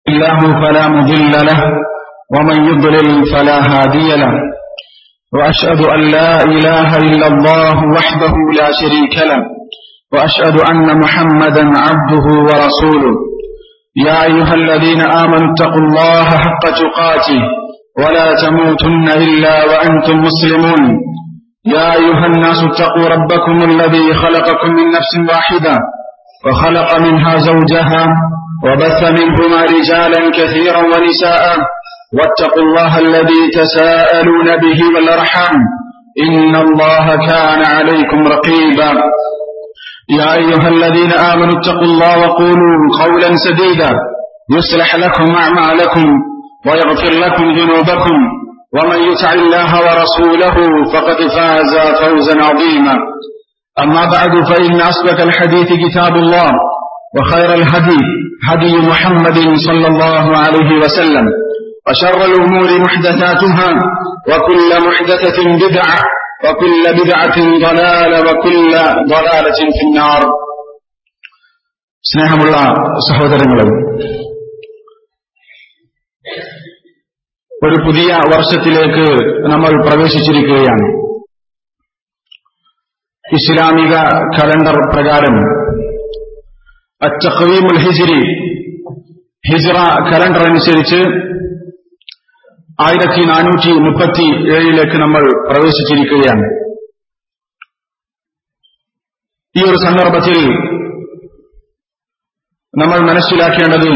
الله فلا مضل له ومن يضلل فلا هادي له وأشهد أن لا إله إلا الله وحده لا شريك له وأشهد أن محمدا عبده ورسوله يا أيها الذين آمنوا اتقوا الله حق تقاته ولا تموتن إلا وأنتم مسلمون يا أيها الناس اتقوا ربكم الذي خلقكم من نفس واحدة وخلق منها زوجها وبث منهما رجالا كثيرا ونساء واتقوا الله الذي تساءلون به والأرحام إن الله كان عليكم رقيبا يا أيها الذين آمنوا اتقوا الله وقولوا قولا سديدا يصلح لكم أعمالكم ويغفر لكم ذنوبكم ومن يطع الله ورسوله فقد فاز فوزا عظيما أما بعد فإن أصدق الحديث كتاب الله وخير الهدي هدي محمد صلى الله عليه وسلم وشر الأمور محدثاتها وكل محدثة بدعة وكل بدعة ضلالة وكل ضلالة في النار സ്നേഹമുള്ള സഹോദരങ്ങളും ഒരു പുതിയ വർഷത്തിലേക്ക് നമ്മൾ പ്രവേശിച്ചിരിക്കുകയാണ് ഇസ്ലാമിക കലണ്ടർ പ്രകാരം അച്ചഖീമുൽ ഹിജിരി ഹിജ്റ കലണ്ടർ അനുസരിച്ച് ആയിരത്തി നാനൂറ്റി മുപ്പത്തി ഏഴിലേക്ക് നമ്മൾ പ്രവേശിച്ചിരിക്കുകയാണ് ഈ ഒരു സന്ദർഭത്തിൽ നമ്മൾ മനസ്സിലാക്കേണ്ടത്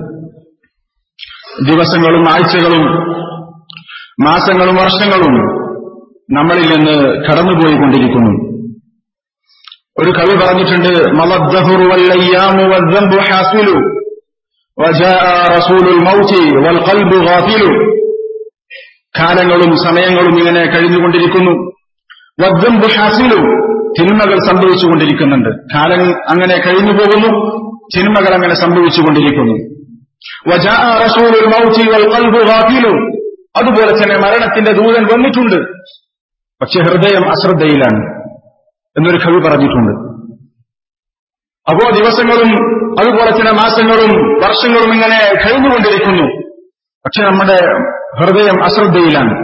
ദിവസങ്ങളും ആഴ്ചകളും മാസങ്ങളും വർഷങ്ങളും നമ്മളിൽ നിന്ന് കടന്നുപോയിക്കൊണ്ടിരിക്കുന്നു ഒരു കവി പറഞ്ഞിട്ടുണ്ട് മലദ്ദഹുറു വല്ലയ്യാമു വദ്ദംബു ഹാസിലു وجاء رسول الموت والقلب غافل കാലങ്ങളും സമയങ്ങളും ഇങ്ങനെ കഴിഞ്ഞുകൊണ്ടിരിക്കുന്നു വദ്ദംബു ഹാസിലു തിന്മകൾ സംഭവിച്ചുകൊണ്ടിരിക്കുന്നുണ്ട് കാലം അങ്ങനെ കഴിഞ്ഞു പോകുന്നു തിന്മകൾ അങ്ങനെ സംഭവിച്ചുകൊണ്ടിരിക്കുന്നു വജാഅ റസൂലുൽ മൗതി വൽ ഖൽബു ഗാഫിലു അതുപോലെ തന്നെ മരണത്തിന്റെ ദൂതൻ വന്നിട്ടുണ്ട് പക്ഷെ ഹൃദയം അശ്രദ്ധയിലാണ് എന്നൊരു കവി പറഞ്ഞിട്ടുണ്ട് അപ്പോ ദിവസങ്ങളും അതുപോലെ തന്നെ മാസങ്ങളും വർഷങ്ങളും ഇങ്ങനെ കഴിഞ്ഞുകൊണ്ടിരിക്കുന്നു പക്ഷെ നമ്മുടെ ഹൃദയം അശ്രദ്ധയിലാണ്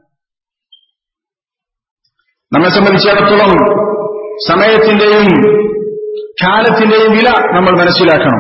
നമ്മെ സംബന്ധിച്ചിടത്തോളം സമയത്തിന്റെയും കാലത്തിന്റെയും വില നമ്മൾ മനസ്സിലാക്കണം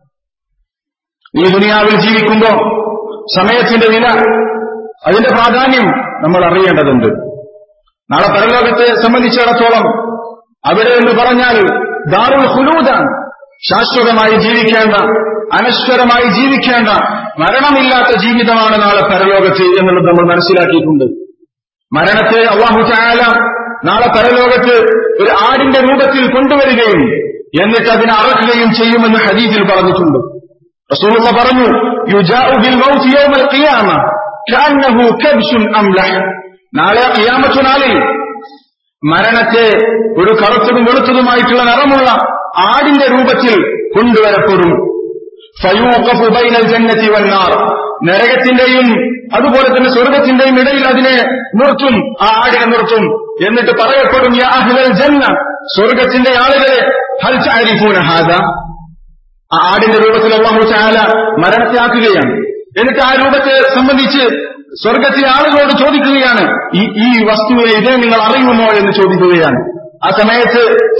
ഈ ദുനിയാവിൽ ജീവിക്കുമ്പോ സമയത്തിന്റെ വില അതിന്റെ പ്രാധാന്യം നമ്മൾ അറിയേണ്ടതുണ്ട് നാളെ പരലോകത്തെ സംബന്ധിച്ചിടത്തോളം അവിടെ എന്ന് പറഞ്ഞാൽ ദാറുൽ ഹുലൂദാണ് ശാശ്വതമായി ജീവിക്കേണ്ട അനശ്വരമായി ജീവിക്കേണ്ട മരണമില്ലാത്ത ജീവിതമാണ് നാളെ പരലോകത്ത് എന്നുള്ളത് നമ്മൾ മനസ്സിലാക്കിയിട്ടുണ്ട് മരണത്തെ അള്ളാഹു ചായാല നാളെ പരലോകത്ത് ഒരു ആടിന്റെ രൂപത്തിൽ കൊണ്ടുവരികയും എന്നിട്ട് അതിനെ അറക്കുകയും ചെയ്യുമെന്ന് ഹദീദിൽ പറഞ്ഞിട്ടുണ്ട് റസൂലുള്ള പറഞ്ഞു യുജാഉബിൽ മൗത്ത് യൗമൽ ഖിയാമ കഅന്നഹു കബ്ശുൻ അംലഹ് നാളെ ഖിയാമത്ത് നാളിൽ മരണത്തെ ഒരു കറുത്തതും വെളുത്തതുമായിട്ടുള്ള നിറമുള്ള ആടിന്റെ രൂപത്തിൽ കൊണ്ടുവരപ്പെടും ഫയൂഖഫു ബൈനൽ ജന്നതി വന്നാർ നരകത്തിന്റെയും അതുപോലെ തന്നെ സ്വർഗത്തിന്റെയും ഇടയിൽ അതിനെ നിർത്തും ആ ആടിനെ നിർത്തും എന്നിട്ട് പറയപ്പെടും യാ അഹ്ലൽ ജന്ന സ്വർഗത്തിന്റെ ആളുകളെ ഹൽ ചാരിഫൂന ഹാദ ആ ആടിന്റെ രൂപത്തിൽ അള്ളാഹു ചാല മരണത്തെ ആക്കുകയാണ് എന്നിട്ട് ആ രൂപത്തെ സംബന്ധിച്ച് സ്വർഗത്തിലെ ആളുകളോട് ചോദിക്കുകയാണ് ഈ ഈ വസ്തുവിനെ ഇതേ നിങ്ങൾ അറിയുമോ എന്ന് ചോദിക്കുകയാണ് ആ സമയത്ത്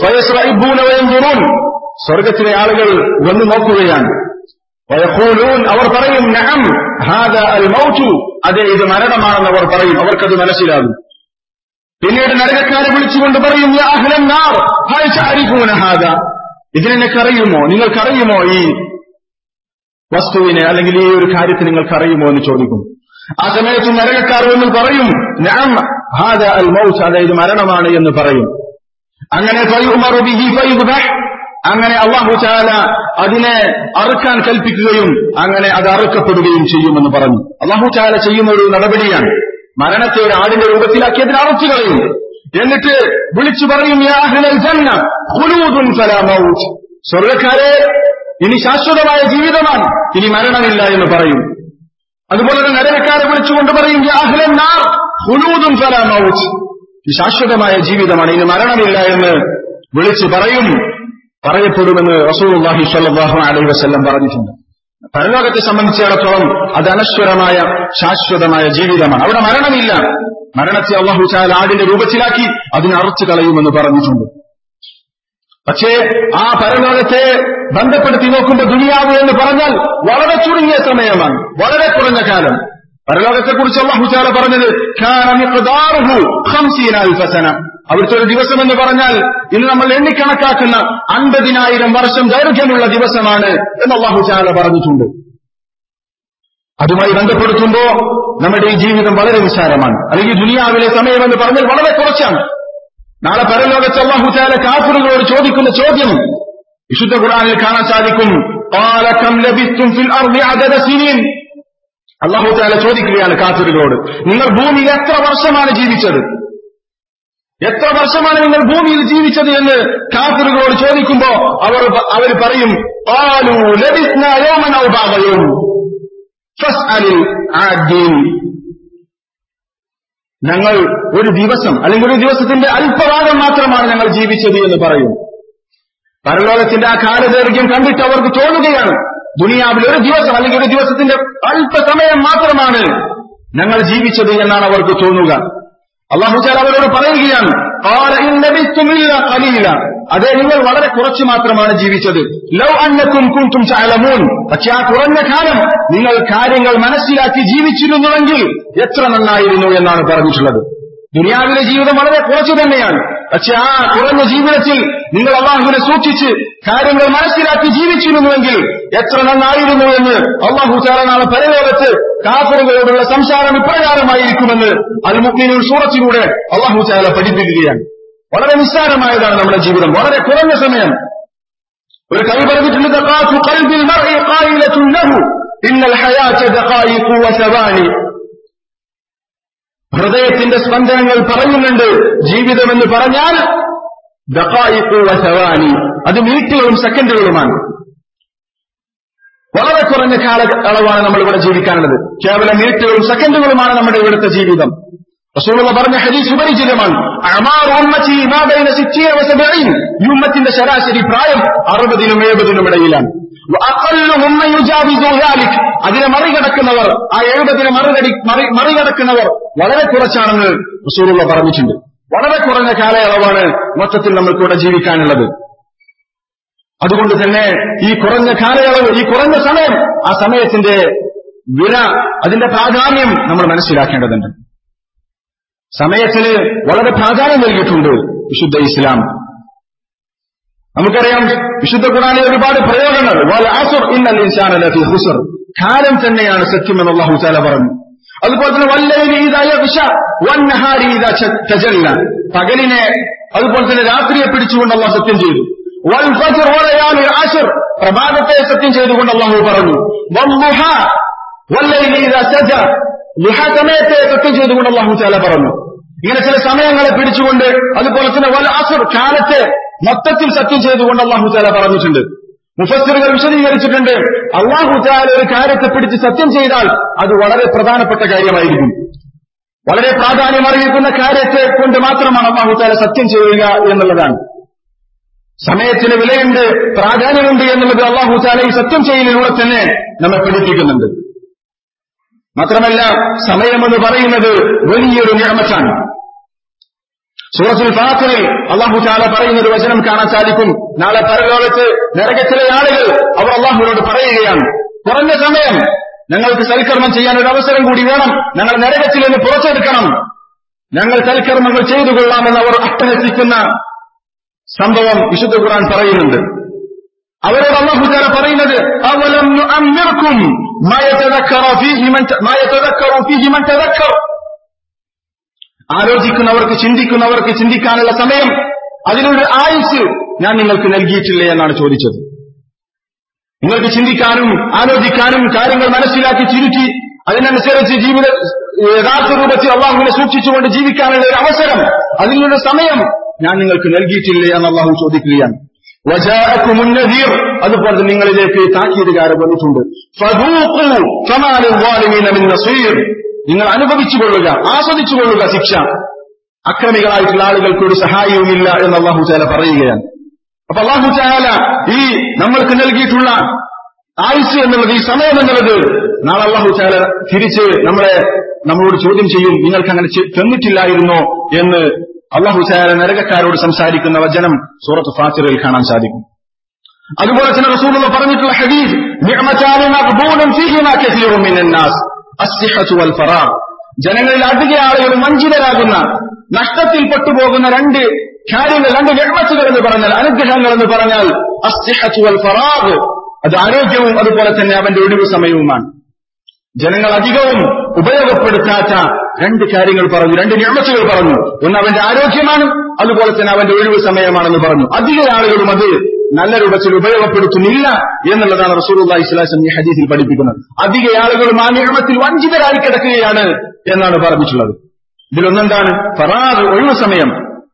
സ്വർഗത്തിലെ ആളുകൾ വന്നു നോക്കുകയാണ് വയക്കൂലൂൻ അവർ പറയും നഹം ഹാദ അൽ മൗച്ചു അതെ ഇത് മരണമാണെന്ന് അവർ പറയും അവർക്കത് മനസ്സിലാകും പിന്നീട് നരകക്കാരെ വിളിച്ചുകൊണ്ട് പറയും യാ അഹ്ലൻ നാർ ഹൽ തഅരിഫൂന ഹാദ ഇതിനെനിക്കറിയുമോ നിങ്ങൾക്കറിയുമോ ഈ വസ്തുവിനെ അല്ലെങ്കിൽ ഈ ഒരു കാര്യത്തെ നിങ്ങൾക്കറിയുമോ എന്ന് ചോദിക്കും ആ സമയത്ത് നരകക്കാർ എന്ന് പറയും നഅം ഹാദ അൽ മൗത്ത് അതായത് മരണമാണ് എന്ന് പറയും അങ്ങനെ ഫയുമറു ബിഹി ഫയുദ്ബഹ് അങ്ങനെ അള്ളാഹു ചാല അതിനെ അറുക്കാൻ കൽപ്പിക്കുകയും അങ്ങനെ അത് അറുക്കപ്പെടുകയും ചെയ്യുമെന്ന് പറഞ്ഞു അള്ളാഹു ചാല ചെയ്യുന്ന ഒരു നടപടിയാണ് മരണത്തെ ഒരു ആടിന്റെ രൂപത്തിലാക്കി അതിനെ അറുത്തു കളയും എന്നിട്ട് വിളിച്ചു പറയും യാ അഹ്ലൽ ജന്ന ഖുലൂദുൻ ഫലാ മൗത്ത് സ്വർഗ്ഗക്കാരെ ഇനി ശാശ്വതമായ ജീവിതമാണ് ഇനി മരണമില്ല എന്ന് പറയും അതുപോലെ തന്നെ നരകക്കാരെ വിളിച്ചുകൊണ്ട് പറയും യാ അഹ്ലൻ നാർ ഖുലൂദുൻ ഫലാ മൗത്ത് ഈ ശാശ്വതമായ ജീവിതമാണ് ഇനി മരണമില്ല എന്ന് വിളിച്ചു പറയും പറയപ്പെടുമെന്ന് റസൂലുള്ളാഹി സ്വല്ലല്ലാഹു അലൈഹി വസല്ലം പറഞ്ഞിട്ടുണ്ട് പരലോകത്തെ സംബന്ധിച്ചിടത്തോളം അത് അനശ്വരമായ ശാശ്വതമായ ജീവിതമാണ് അവിടെ മരണമില്ല മരണത്തെ അള്ളാഹു ചാൽ ആടിന്റെ രൂപത്തിലാക്കി അതിനെ അറച്ചു കളയുമെന്ന് പറഞ്ഞിട്ടുണ്ട് പക്ഷേ ആ പരലോകത്തെ ബന്ധപ്പെടുത്തി നോക്കുമ്പോൾ ദുനിയാവ് എന്ന് പറഞ്ഞാൽ വളരെ ചുരുങ്ങിയ സമയമാണ് വളരെ കുറഞ്ഞ കാലം പരലോകത്തെക്കുറിച്ച് അള്ളാഹു ചാല പറഞ്ഞത് അവിടുത്തെ ഒരു ദിവസം എന്ന് പറഞ്ഞാൽ ഇന്ന് നമ്മൾ എണ്ണിക്കണക്കാക്കുന്ന അൻപതിനായിരം വർഷം ദൈർഘ്യമുള്ള ദിവസമാണ് എന്ന് അള്ളാഹു ചാല പറഞ്ഞിട്ടുണ്ട് അതുമായി ബന്ധപ്പെടുത്തുമ്പോ നമ്മുടെ ഈ ജീവിതം വളരെ നിസ്സാരമാണ് അല്ലെങ്കിൽ ദുനിയാവിലെ സമയമെന്ന് പറഞ്ഞാൽ വളരെ കുറച്ചാണ് നാളെ പരലോകത്ത് അള്ളാഹു ചാല കാഫറുകളോട് ചോദിക്കുന്ന ചോദ്യം വിശുദ്ധ ഖുറാനിൽ കാണാൻ സാധിക്കും അള്ളാഹു ചാല ചോദിക്കുകയാണ് കാഫറുകളോട് നിങ്ങൾ ഭൂമിയിൽ എത്ര വർഷമാണ് ജീവിച്ചത് എത്ര വർഷമാണ് നിങ്ങൾ ഭൂമിയിൽ ജീവിച്ചത് എന്ന് കാഫറുകളോട് ചോദിക്കുമ്പോ അവർ അവർ പറയും പാലു ലഭിക്കുന്നയോമനൗഭാഗയും ഞങ്ങൾ ഒരു ദിവസം അല്ലെങ്കിൽ ഒരു ദിവസത്തിന്റെ അല്പഭാഗം മാത്രമാണ് ഞങ്ങൾ ജീവിച്ചത് എന്ന് പറയും പരലോകത്തിന്റെ ആ കാലദൈർഘ്യം കണ്ടിട്ട് അവർക്ക് തോന്നുകയാണ് ദുനിയാവിൽ ഒരു ദിവസം അല്ലെങ്കിൽ ഒരു ദിവസത്തിന്റെ അല്പസമയം മാത്രമാണ് ഞങ്ങൾ ജീവിച്ചത് എന്നാണ് അവർക്ക് തോന്നുക അള്ളാഹുചാൽ അവരോട് പറയുകയാണ് അതെ നിങ്ങൾ വളരെ കുറച്ച് മാത്രമാണ് ജീവിച്ചത് ലൗ അന്നക്കും കുന്തും ചാലമൂൻ പക്ഷെ ആ കുറഞ്ഞ കാലം നിങ്ങൾ കാര്യങ്ങൾ മനസ്സിലാക്കി ജീവിച്ചിരുന്നുവെങ്കിൽ എത്ര നന്നായിരുന്നു എന്നാണ് പറഞ്ഞിട്ടുള്ളത് ദുനിയാവിലെ ജീവിതം വളരെ കുറച്ചു തന്നെയാണ് പക്ഷെ ആ കുറഞ്ഞ ജീവിതത്തിൽ നിങ്ങൾ അള്ളാഹുവിനെ സൂക്ഷിച്ച് കാര്യങ്ങൾ മനസ്സിലാക്കി ജീവിച്ചിരുന്നുവെങ്കിൽ എത്ര നന്നായിരുന്നു എന്ന് അള്ളാഹു നാളെ പരലോകത്ത് കാഫറുകളോടുള്ള സംസാരം ഇപ്രകാരമായിരിക്കുമെന്ന് അൽ മുക്മീനുൽ സൂറത്തിലൂടെ അള്ളാഹു ചാല പഠിപ്പിക്കുകയാണ് വളരെ നിസ്സാരമായതാണ് നമ്മുടെ ജീവിതം വളരെ കുറഞ്ഞ സമയം ഒരു കവി പറഞ്ഞിട്ടുണ്ട് ഹൃദയത്തിന്റെ സ്പന്ദനങ്ങൾ പറയുന്നുണ്ട് ജീവിതമെന്ന് പറഞ്ഞാൽ ദഖായിഖുവസവാനി അത് മിനിറ്റുകളും സെക്കൻഡുകളുമാണ് വളരെ കുറഞ്ഞ കാലയളവാണ് നമ്മൾ ഇവിടെ ജീവിക്കാനുള്ളത് കേവലം മിനിറ്റുകളും സെക്കൻഡുകളുമാണ് നമ്മുടെ ഇവിടുത്തെ ജീവിതം റസൂലുള്ള പറഞ്ഞ ഹദീസ് പരിചിതമാണ് ഈ ഉമ്മത്തിന്റെ ശരാശരി പ്രായം അറുപതിനും എഴുപതിനും ഇടയിലാണ് അതിനെ മറികടക്കുന്നവർ ആ എഴുപതിനെ മറികടി മറികടക്കുന്നവർ വളരെ കുറച്ചാണെന്ന് റസൂലുള്ള പറഞ്ഞിട്ടുണ്ട് വളരെ കുറഞ്ഞ കാലയളവാണ് മൊത്തത്തിൽ നമ്മൾക്കിവിടെ ജീവിക്കാനുള്ളത് അതുകൊണ്ട് തന്നെ ഈ കുറഞ്ഞ കാലയളവ് ഈ കുറഞ്ഞ സമയം ആ സമയത്തിന്റെ വില അതിന്റെ പ്രാധാന്യം നമ്മൾ മനസ്സിലാക്കേണ്ടതുണ്ട് സമയത്തിന് വളരെ പ്രാധാന്യം നൽകിയിട്ടുണ്ട് വിശുദ്ധ ഇസ്ലാം നമുക്കറിയാം വിശുദ്ധ ഖുറാനിലെ ഒരുപാട് പ്രയോഗങ്ങൾ കാലം തന്നെയാണ് സത്യം എന്ന് അള്ളാഹു ചാല പറഞ്ഞു അതുപോലെ തന്നെ വല്ലൈല പകലിനെ അതുപോലെ തന്നെ രാത്രിയെ പിടിച്ചുകൊണ്ട് അള്ളാഹ് സത്യം ചെയ്തു പ്രഭാതത്തെ സത്യം ചെയ്തുകൊണ്ട് അള്ളാഹു പറഞ്ഞു സമയത്തെ സത്യം ചെയ്തുകൊണ്ട് അള്ളാഹു ചാല പറഞ്ഞു ഇങ്ങനെ ചില സമയങ്ങളെ പിടിച്ചുകൊണ്ട് അതുപോലെ തന്നെ വൽ അസുർ കാലത്തെ മൊത്തത്തിൽ സത്യം ചെയ്തുകൊണ്ട് അള്ളാഹു ചാല പറഞ്ഞിട്ടുണ്ട് മുഫസ്സിറുകൾ വിശദീകരിച്ചിട്ടുണ്ട് അള്ളാഹു ചാല ഒരു കാര്യത്തെ പിടിച്ച് സത്യം ചെയ്താൽ അത് വളരെ പ്രധാനപ്പെട്ട കാര്യമായിരിക്കും വളരെ പ്രാധാന്യം അറിയിക്കുന്ന കാര്യത്തെ കൊണ്ട് മാത്രമാണ് അള്ളാഹു ചാല സത്യം ചെയ്യുക എന്നുള്ളതാണ് സമയത്തിന് വിലയുണ്ട് പ്രാധാന്യമുണ്ട് എന്നുള്ളത് അള്ളാഹു ചാല ഈ സത്യം ചെയ്യലിലൂടെ തന്നെ നമ്മെ പഠിപ്പിക്കുന്നുണ്ട് മാത്രമല്ല സമയമെന്ന് പറയുന്നത് വലിയൊരു നിയമത്താണ് സൂറത്തുൽ ഫാത്തിറിൽ അള്ളാഹു ചാല പറയുന്ന ഒരു വചനം കാണാൻ സാധിക്കും നാളെ പരലോകത്ത് നരകത്തിലെ ആളുകൾ അവർ അള്ളാഹുവിനോട് പറയുകയാണ് കുറഞ്ഞ സമയം ഞങ്ങൾക്ക് സൽക്കർമ്മം ചെയ്യാൻ ഒരു അവസരം കൂടി വേണം ഞങ്ങൾ നരകത്തിൽ നിന്ന് പുറത്തെടുക്കണം ഞങ്ങൾ സൽക്കർമ്മങ്ങൾ ചെയ്തു കൊള്ളാമെന്ന് അവർ അട്ടഹസിക്കുന്ന സംഭവം വിശുദ്ധ ഖുർആൻ പറയുന്നുണ്ട് അവരോട് അള്ളാഹു ചാല പറയുന്നത് അവലം നുഅമ്മിർക്കും മാ യതദക്കറു ഫീഹി മൻ മാ യതദക്കറു ഫീഹി മൻ തദക്കർ ആലോചിക്കുന്നവർക്ക് ചിന്തിക്കുന്നവർക്ക് ചിന്തിക്കാനുള്ള സമയം അതിനൊരു ആയുസ് ഞാൻ നിങ്ങൾക്ക് നൽകിയിട്ടില്ലേ എന്നാണ് ചോദിച്ചത് നിങ്ങൾക്ക് ചിന്തിക്കാനും ആലോചിക്കാനും കാര്യങ്ങൾ മനസ്സിലാക്കി ചുരുക്കി അതിനനുസരിച്ച് ജീവിത യഥാർത്ഥ രൂപത്തിൽ അള്ളാഹുവിനെ സൂക്ഷിച്ചുകൊണ്ട് ജീവിക്കാനുള്ള ഒരു അവസരം അതിനുള്ള സമയം ഞാൻ നിങ്ങൾക്ക് നൽകിയിട്ടില്ലേ എന്ന് അള്ളാഹു ചോദിക്കുകയാണ് വജാഅക്കുമുന്നദീർ അതുപോലെ നിങ്ങളിലേക്ക് താക്കീതുകാരൻ വന്നിട്ടുണ്ട് ഫദൂഖു ഫമാ ലിൽവാലിമീന മിൻ നസീർ നിങ്ങൾ അനുഭവിച്ചു കൊള്ളുക ആസ്വദിച്ചു കൊള്ളുക ശിക്ഷ അക്രമികളായിട്ടുള്ള ആളുകൾക്ക് ഒരു സഹായവുമില്ല എന്ന് അള്ളാഹു ചാല പറയുകയാണ് അപ്പൊ അള്ളാഹു ചാല ഈ നമ്മൾക്ക് നൽകിയിട്ടുള്ള ആയുസ് എന്നുള്ളത് ഈ സമയം എന്നുള്ളത് നാളെ അള്ളാഹു ചാല തിരിച്ച് നമ്മളെ നമ്മളോട് ചോദ്യം ചെയ്യും നിങ്ങൾക്ക് അങ്ങനെ ചെ- തന്നിട്ടില്ലായിരുന്നോ എന്ന് അള്ളാഹു ചാല നരകക്കാരോട് സംസാരിക്കുന്ന വചനം സൂറത്ത് ഫാത്തിറയിൽ കാണാൻ സാധിക്കും അതുപോലെ തന്നെ റസൂലുള്ള പറഞ്ഞിട്ടുള്ള ഹദീസ് നിഅമതാനി മഖ്ബൂലൻ ഫീഹിമാ കസീറുൻ മിനൻ നാസ് അസ്സിഹതു വൽ ഫറാഗ് ജനങ്ങളിൽ അധിക ആളുകൾ വഞ്ചിതരാകുന്ന നഷ്ടത്തിൽ പെട്ടുപോകുന്ന രണ്ട് കാര്യങ്ങൾ രണ്ട് നിഅമത്തുകൾ എന്ന് പറഞ്ഞാൽ അനുഗ്രഹങ്ങൾ എന്ന് പറഞ്ഞാൽ അസ്സിഹതു വൽ ഫറാഗ് അത് ആരോഗ്യവും അതുപോലെ തന്നെ അവന്റെ ഒഴിവ് സമയവുമാണ് ജനങ്ങൾ അധികവും ഉപയോഗപ്പെടുത്താത്ത രണ്ട് കാര്യങ്ങൾ പറഞ്ഞു രണ്ട് നിയമത്തുകൾ പറഞ്ഞു ഒന്ന് അവന്റെ ആരോഗ്യമാണ് അതുപോലെ തന്നെ അവന്റെ ഒഴിവ് സമയമാണെന്ന് പറഞ്ഞു അധിക ആളുകളും അത് നല്ല രൂപത്തിൽ ഉപയോഗപ്പെടുത്തുന്നില്ല എന്നുള്ളതാണ് റസൂലുള്ളാഹി സ്വല്ലല്ലാഹു അലൈഹി വസല്ലം ഈ ഹദീസിൽ പഠിപ്പിക്കുന്നത് അധിക ആളുകളും ആ നിയമത്തിൽ വഞ്ചിതരായി കിടക്കുകയാണ് എന്നാണ് പറഞ്ഞിട്ടുള്ളത് ഇതിലൊന്നെന്താണ് ഫറാദ് ഒഴിവ് സമയം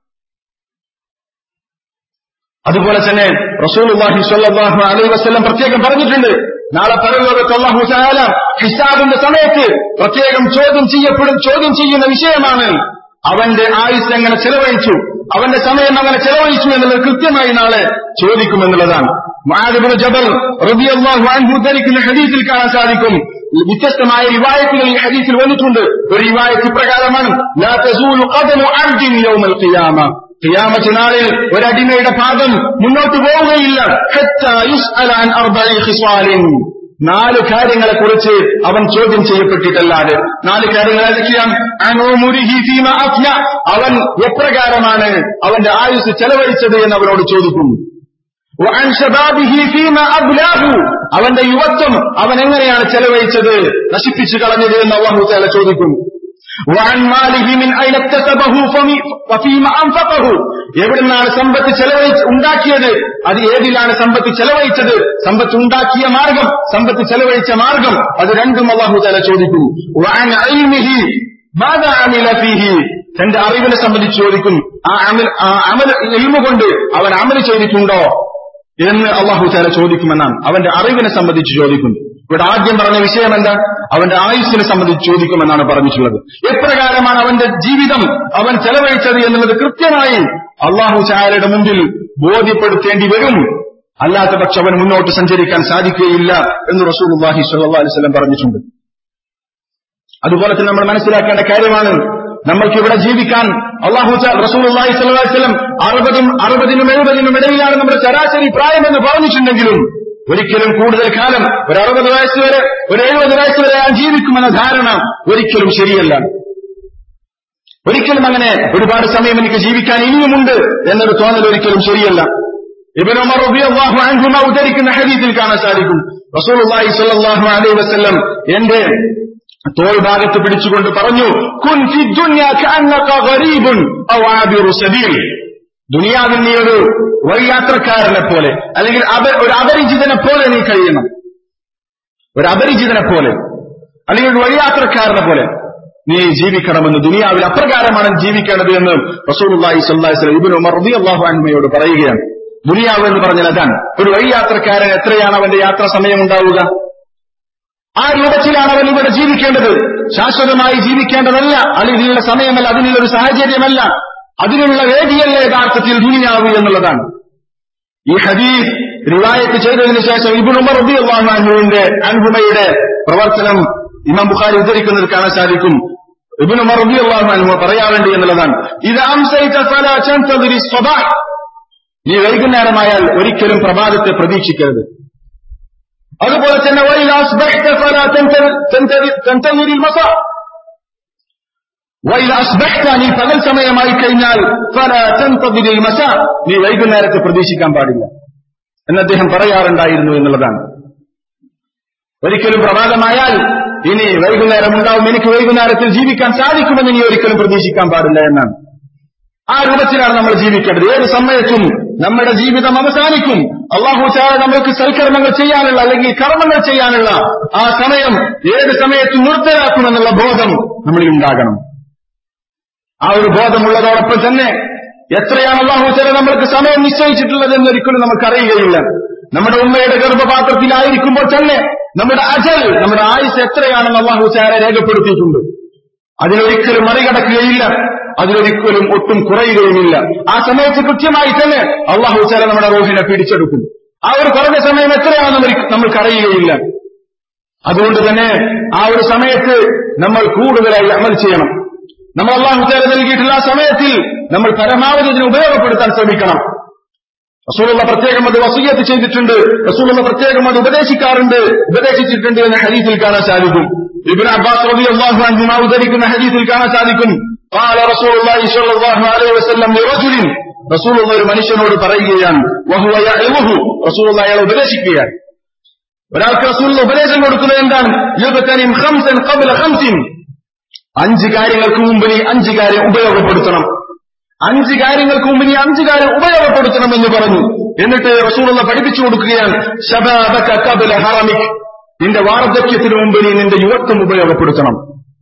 അതുപോലെ തന്നെ റസൂലുള്ളാഹി സ്വല്ലല്ലാഹു അലൈഹി വസല്ലം പ്രത്യേകം പറഞ്ഞിട്ടുണ്ട് നാളെ പരലോകത്ത് അള്ളാഹു തആല ഹിസാബിന്റെ സമയത്ത് പ്രത്യേകം ചോദ്യം ചെയ്യപ്പെടും ചോദ്യം ചെയ്യുന്ന വിഷയമാണ് അവന്റെ ആയുസ് എങ്ങനെ ചെലവഴിച്ചു അവന്റെ സമയം അങ്ങനെ ചെലവഴിച്ചു എന്നുള്ളത് കൃത്യമായി നാളെ ചോദിക്കുമെന്നുള്ളതാണ് മുആദിബിന് ജബൽ റളിയല്ലാഹു അൻഹു ധരിക്കുന്ന ഹദീസിൽ കാണാൻ സാധിക്കും വ്യത്യസ്തമായ റിവായത്തുകൾ ഈ ഹദീസിൽ വന്നിട്ടുണ്ട് ഒരു റിവായത്ത് ഇപ്രകാരമാണ് ലാ തസൂലു ഖദമു അബ്ദിൻ യൗമൽ ഖിയാമ ഖിയാമത്ത് നാളിൽ ഒരടിമയുടെ പാദം മുന്നോട്ട് പോവുകയില്ല ഹത്താ യുസ്അല അൻ അർബഇ ഖിസ്വാലിൻ നാല് കാര്യങ്ങളെ കുറിച്ച് അവൻ ചോദ്യം ചെയ്യപ്പെട്ടിട്ടല്ലാതെ നാല് കാര്യങ്ങൾ ഏതൊക്കെയാണ് അനോമുരിഹി ഫീമ അഫ്ന അവൻ എപ്രകാരമാണ് അവന്റെ ആയുസ് ചെലവഴിച്ചത് എന്ന് അവനോട് ചോദിക്കും വഅൻ ശബാബിഹി ഫീമ അബ്ലാഹു അവന്റെ യുവത്വം അവൻ എങ്ങനെയാണ് ചെലവഴിച്ചത് നശിപ്പിച്ചു കളഞ്ഞത് എന്ന് അള്ളാഹു തആല ചോദിക്കും وعن ماله من أين اكتسبه فمي- وفيما أنفقه എവിടുന്നാണ് സമ്പത്ത് ചെലവഴിച്ച് ഉണ്ടാക്കിയത് അത് ഏതിലാണ് സമ്പത്ത് ചെലവഴിച്ചത് സമ്പത്ത് ഉണ്ടാക്കിയ മാർഗം സമ്പത്ത് ചെലവഴിച്ച മാർഗം അത് രണ്ടും അള്ളാഹു തല ചോദിക്കും وعن علمه ماذا عمل فيه തന്റെ അറിവിനെ സംബന്ധിച്ച് ചോദിക്കും ആ അമൽ ആ അമൽ ഇൽമ കൊണ്ട് അവൻ അമൽ ചെയ്തിട്ടുണ്ടോ എന്ന് അള്ളാഹു താല ചോദിക്കുമെന്നാണ് അവന്റെ അറിവിനെ സംബന്ധിച്ച് ചോദിക്കും ഇവിടെ ആദ്യം പറഞ്ഞ വിഷയം എന്താ അവന്റെ ആയുസ്സിനെ സംബന്ധിച്ച് ചോദിക്കുമെന്നാണ് പറഞ്ഞിട്ടുള്ളത് എപ്രകാരമാണ് അവന്റെ ജീവിതം അവൻ ചെലവഴിച്ചത് എന്നുള്ളത് കൃത്യമായി അള്ളാഹു ചായയുടെ മുമ്പിൽ ബോധ്യപ്പെടുത്തേണ്ടി വരും അല്ലാത്ത പക്ഷം അവൻ മുന്നോട്ട് സഞ്ചരിക്കാൻ സാധിക്കുകയില്ല എന്ന് റസൂൽ അള്ളാഹി സല്ലാ അലിസ്ലം പറഞ്ഞിട്ടുണ്ട് അതുപോലെ തന്നെ നമ്മൾ മനസ്സിലാക്കേണ്ട കാര്യമാണ് നമ്മൾക്ക് ഇവിടെ ജീവിക്കാൻ അള്ളാഹു റസൂൽ അള്ളാഹി സ്വല്ലം അറുപതും അറുപതിനും എഴുപതിനും ഇടയിലാണ് നമ്മുടെ ശരാശരി പ്രായമെന്ന് പറഞ്ഞിട്ടുണ്ടെങ്കിലും ഒരിക്കലും കൂടുതൽ കാലം ഒരു അറുപത് വയസ്സ് വരെ ഒരു എഴുപത് വയസ്സ് വരെ ഞാൻ ജീവിക്കുമെന്ന ധാരണ ഒരിക്കലും ശരിയല്ല ഒരിക്കലും അങ്ങനെ ഒരുപാട് സമയം എനിക്ക് ജീവിക്കാൻ ഇനിയുമുണ്ട് എന്നൊരു തോന്നൽ ഒരിക്കലും ശരിയല്ല ഇബൻ ഉമർ റളിയല്ലാഹു അൻഹുമ ഉദ്ധരിക്കുന്ന ഹദീസിൽ കാണാൻ സാധിക്കും റസൂലുള്ളാഹി സ്വല്ലല്ലാഹു അലൈഹി വസല്ലം എന്റെ തോൾ ഭാഗത്ത് പിടിച്ചുകൊണ്ട് പറഞ്ഞു കുൻ ഫി ദുനിയ കഅന്നക ഗരീബുൻ ഔ ആബിറു സബീൽ ദുനിയാവിൽ നീ ഒരു വഴിയാത്രക്കാരനെ പോലെ അല്ലെങ്കിൽ അപ- ഒരു അപരിചിതനെ പോലെ നീ കഴിയണം ഒരു അപരിചിതനെ പോലെ അല്ലെങ്കിൽ ഒരു വഴിയാത്രക്കാരനെ പോലെ നീ ജീവിക്കണമെന്ന് ദുനിയാവിൽ അപ്രകാരമാണ് ജീവിക്കേണ്ടത് എന്ന് റസൂലുള്ളാഹി സ്വല്ലല്ലാഹി അലൈഹി വസല്ലം ഇബ്നു ഉമർ റളിയല്ലാഹു അൻഹുയോട് പറയുകയാണ് ദുനിയാവ് എന്ന് പറഞ്ഞാൽ അതാണ് ഒരു വഴിയാത്രക്കാരൻ എത്രയാണ് അവന്റെ യാത്രാ സമയം ഉണ്ടാവുക ആ രൂപത്തിലാണ് അവൻ ഇവിടെ ജീവിക്കേണ്ടത് ശാശ്വതമായി ജീവിക്കേണ്ടതല്ല അതിനുള്ള സമയമല്ല അതിനുള്ള ഒരു സാഹചര്യമല്ല അതിനുള്ള വേദിയല്ല യഥാർത്ഥത്തിൽ ദുനിയാവ് എന്നുള്ളതാണ് ഈ ഹദീസ് റിവായത്ത് ചെയ്തതിനു ശേഷം ഇബുൻ ഉമർ റളിയല്ലാഹു അൻഹുവിന്റെ അൻഹുമയുടെ പ്രവർത്തനം ഇമാം ബുഖാരി ഉദ്ധരിക്കുന്നത് കാണാൻ സാധിക്കും ഇബുൻ ഉമർ റളിയല്ലാഹു അൻഹു പറയാറുണ്ട് എന്നുള്ളതാണ് ഇത് അംസൈത ഫലാ തൻതദിരി സ്വബാഹ് നീ വൈകുന്നേരമായാൽ ഒരിക്കലും പ്രഭാതത്തെ പ്രതീക്ഷിക്കരുത് അതുപോലെ തന്നെ وإذا أصبحت فلا تنتظر تنتظر تنتظر المساء وإذا أصبحت നീ പകൽ സമയമായി കഴിഞ്ഞാൽ فلا تنتظر المساء നീ വൈകുന്നേരത്തെ പ്രതീക്ഷിക്കാൻ പാടില്ല എന്ന് അദ്ദേഹം പറയാറുണ്ടായിരുന്നു എന്നുള്ളതാണ് ഒരിക്കലും പ്രഭാതമായാൽ ഇനി വൈകുന്നേരം ഉണ്ടാവും എനിക്ക് വൈകുന്നേരത്തിൽ ജീവിക്കാൻ സാധിക്കുമെന്ന് നീ ഒരിക്കലും പ്രതീക്ഷിക്കാൻ പാടില്ല എന്നാണ് ആ രൂപത്തിലാണ് നമ്മൾ ജീവിക്കേണ്ടത് ഏത് സമയത്തും നമ്മുടെ ജീവിതം അവസാനിക്കും അള്ളാഹു ചായ നമുക്ക് സൽക്കർമ്മങ്ങൾ ചെയ്യാനുള്ള അല്ലെങ്കിൽ കർമ്മങ്ങൾ ചെയ്യാനുള്ള ആ സമയം ഏത് സമയത്തും നിർത്തലാക്കുമെന്നുള്ള ബോധം നമ്മളിൽ ഉണ്ടാകണം ആ ഒരു ബോധമുള്ളതോടൊപ്പം തന്നെ എത്രയാണ് അള്ളാഹു ചില നമ്മൾക്ക് സമയം നിശ്ചയിച്ചിട്ടുള്ളത് എന്നൊരിക്കലും നമുക്കറിയുകയില്ല നമ്മുടെ ഉമ്മയുടെ ഗർഭപാത്രത്തിലായിരിക്കുമ്പോൾ തന്നെ നമ്മുടെ അജൽ നമ്മുടെ ആയുസ് എത്രയാണെന്ന് അള്ളാഹു ചാര രേഖപ്പെടുത്തിയിട്ടുണ്ട് അതിനൊരിക്കലും മറികടക്കുകയില്ല അതിലൊരിക്കലും ഒട്ടും കുറയുകയുമില്ല ആ സമയത്ത് കൃത്യമായി തന്നെ അള്ളാഹു ചാല നമ്മുടെ റോഹിനെ പിടിച്ചെടുക്കും ആ ഒരു കുറഞ്ഞ സമയം എത്രയാണെന്ന് നമ്മൾ- നമ്മൾക്കറിയുകയില്ല അതുകൊണ്ട് തന്നെ ആ ഒരു സമയത്ത് നമ്മൾ കൂടുതലായി അമൽ ചെയ്യണം നമ്മൾ അള്ളാഹു തആല നൽകിയിട്ടുള്ള ആ സമയത്തിൽ നമ്മൾ പരമാവധി ഇതിനെ ഉപയോഗപ്പെടുത്താൻ ശ്രമിക്കണം റസൂലുള്ള പ്രത്യേകം അത് വസീയത്ത് ചെയ്തിട്ടുണ്ട് റസൂലുള്ള പ്രത്യേകം അത് ഉപദേശിക്കാറുണ്ട് ഉപദേശിച്ചിട്ടുണ്ട് എന്ന ഹദീസിൽ കാണാൻ സാധിക്കും ഇബ്നു അബ്ബാസ് റളിയല്ലാഹു അൻഹുമാ ഉദ്ധരിക്കുന്ന ഹദീസിൽ കാണാൻ സാധിക്കും قال رسول الله صلى الله عليه وسلم لرجل റസൂൽ ഒരു മനുഷ്യനോട് പറയുകയാണ് വഹുവ യഅ്ലുഹു റസൂലുള്ള അയാളെ ഉപദേശിക്കുകയാണ് ഒരാൾക്ക് റസൂൽ ഉപദേശം കൊടുക്കുന്നത് എന്താണ് യുബ്തനിം ഖംസൻ ഖബ്ല ഖംസിൻ അഞ്ച് കാര്യങ്ങൾക്ക് മുമ്പ് നീ അഞ്ച് കാര്യം ഉപയോഗപ്പെടുത്തണം അഞ്ച് കാര്യങ്ങൾക്ക് മുമ്പ് നീ അഞ്ച് കാര്യം ഉപയോഗപ്പെടുത്തണം എന്ന് പറഞ്ഞു എന്നിട്ട് റസൂലുള്ള പഠിപ്പിച്ചു കൊടുക്കുകയാണ് ശബാബക ഖബ്ല ഹറമിക് നിന്റെ വാർദ്ധക്യത്തിന് മുമ്പ് നീ നിന്റെ യുവത്വം ഉപയോഗപ്പെടുത്തണം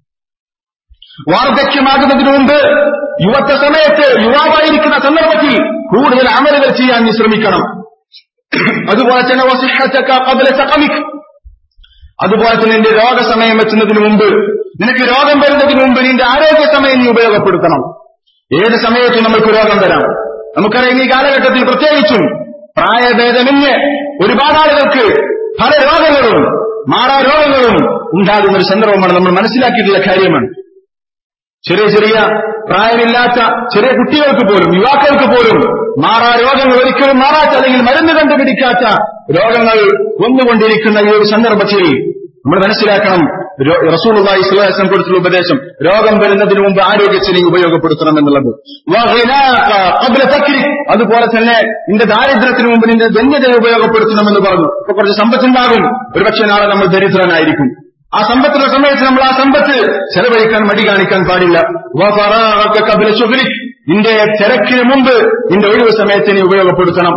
വാർദ്ധക്യമാകുന്നതിന് മുമ്പ് യുവത്വ സമയത്ത് യുവാവായിരിക്കുന്ന സന്ദർഭത്തിൽ കൂടുതൽ അമലുകൾ ചെയ്യാൻ നീ ശ്രമിക്കണം അതുപോലെ തന്നെ വസിഹത്തക ഖബ്ല സഖമിക് അതുപോലെ തന്നെ നിന്റെ രോഗസമയം എത്തുന്നതിന് മുമ്പ് നിനക്ക് രോഗം വരുന്നതിന് മുമ്പ് നിന്റെ ആരോഗ്യ സമയം നീ ഉപയോഗപ്പെടുത്തണം ഏത് സമയത്തും നമുക്ക് രോഗം വരാം നമുക്കറിയാം ഈ കാലഘട്ടത്തിൽ പ്രത്യേകിച്ചും പ്രായഭേദമന്യേ ഒരുപാട് ആളുകൾക്ക് പല രോഗങ്ങളും മാറാ രോഗങ്ങളും ഉണ്ടാകുന്ന ഒരു സന്ദർഭമാണ് നമ്മൾ മനസ്സിലാക്കിയിട്ടുള്ള കാര്യമാണ് ചെറിയ ചെറിയ പ്രായമില്ലാത്ത ചെറിയ കുട്ടികൾക്ക് പോലും യുവാക്കൾക്ക് പോലും മാറാ രോഗങ്ങൾ ഒരിക്കലും മാറാത്ത അല്ലെങ്കിൽ മരുന്ന് കണ്ടുപിടിക്കാത്ത രോഗങ്ങൾ വന്നുകൊണ്ടിരിക്കുന്ന ഈ ഒരു സന്ദർഭത്തിൽ നമ്മൾ മനസ്സിലാക്കണം രോ- റസൂലുള്ളാഹി സ്വല്ലല്ലാഹു അലൈഹി വസല്ലം കൊടുത്തുള്ള ഉപദേശം രോഗം വരുന്നതിന് മുമ്പ് ആരോഗ്യത്തിനെ ഉപയോഗപ്പെടുത്തണം എന്നുള്ളത് വഗിനാക ഖബ്ല ഫക്രി. അതുപോലെ തന്നെ നിന്റെ ദാരിദ്ര്യത്തിന് മുമ്പ് നിന്റെ ധന്യതയെ ഉപയോഗപ്പെടുത്തണമെന്ന് പറഞ്ഞു ഇപ്പൊ കുറച്ച് സമ്പത്തുണ്ടാകും ഒരുപക്ഷെ നാളെ നമ്മൾ ദരിദ്രനായിരിക്കും ആ സമ്പത്തുള്ള സമയത്ത് നമ്മൾ ആ സമ്പത്ത് ചെലവഴിക്കാൻ മടി കാണിക്കാൻ പാടില്ല വഫറാഅക ഖബ്ല ശുഗ്ലിക്. നിന്റെ തിരക്കിന് മുമ്പ് നിന്റെ ഒഴിവ് സമയത്തെ നീ ഉപയോഗപ്പെടുത്തണം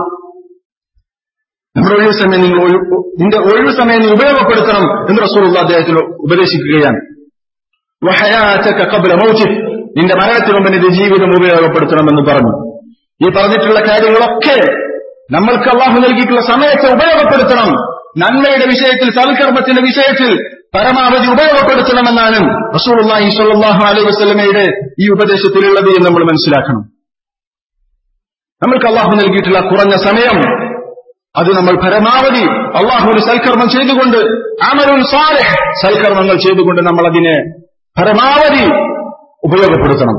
നമ്മുടെ ഒഴിവ് സമയം നിങ്ങൾ ഒഴി- നിന്റെ ഒഴിവ് സമയം നീ ഉപയോഗപ്പെടുത്തണം എന്ന് റസൂലുള്ള അദ്ദേഹത്തിന് ഉപദേശിക്കുകയാണ് വഹയാതക ഖബ്ല മൗതിക്. നിന്റെ മരണത്തിന് മുമ്പ് നിന്റെ ജീവിതം ഉപയോഗപ്പെടുത്തണമെന്ന് പറഞ്ഞു ഈ പറഞ്ഞിട്ടുള്ള കാര്യങ്ങളൊക്കെ നമ്മൾക്ക് അള്ളാഹു നൽകിയിട്ടുള്ള സമയത്ത് ഉപയോഗപ്പെടുത്തണം നന്മയുടെ വിഷയത്തിൽ സൽക്കർമ്മത്തിന്റെ വിഷയത്തിൽ പരമാവധി ഉപയോഗപ്പെടുത്തണമെന്നാണ് റസൂലുള്ളാഹി സ്വല്ലല്ലാഹു അലൈഹി വസല്ലമയുടെ ഈ ഉപദേശത്തിലുള്ളത് എന്ന് നമ്മൾ മനസ്സിലാക്കണം നമ്മൾക്ക് അള്ളാഹു നൽകിയിട്ടുള്ള കുറഞ്ഞ സമയം അത് നമ്മൾ പരമാവധി അള്ളാഹുവിന് സൽക്കർമ്മം ചെയ്തുകൊണ്ട് അമലുൽ സാലിഹ് സൽക്കർമ്മങ്ങൾ ചെയ്തുകൊണ്ട് നമ്മൾ അതിനെ പരമാവധി ഉപയോഗപ്പെടുത്തണം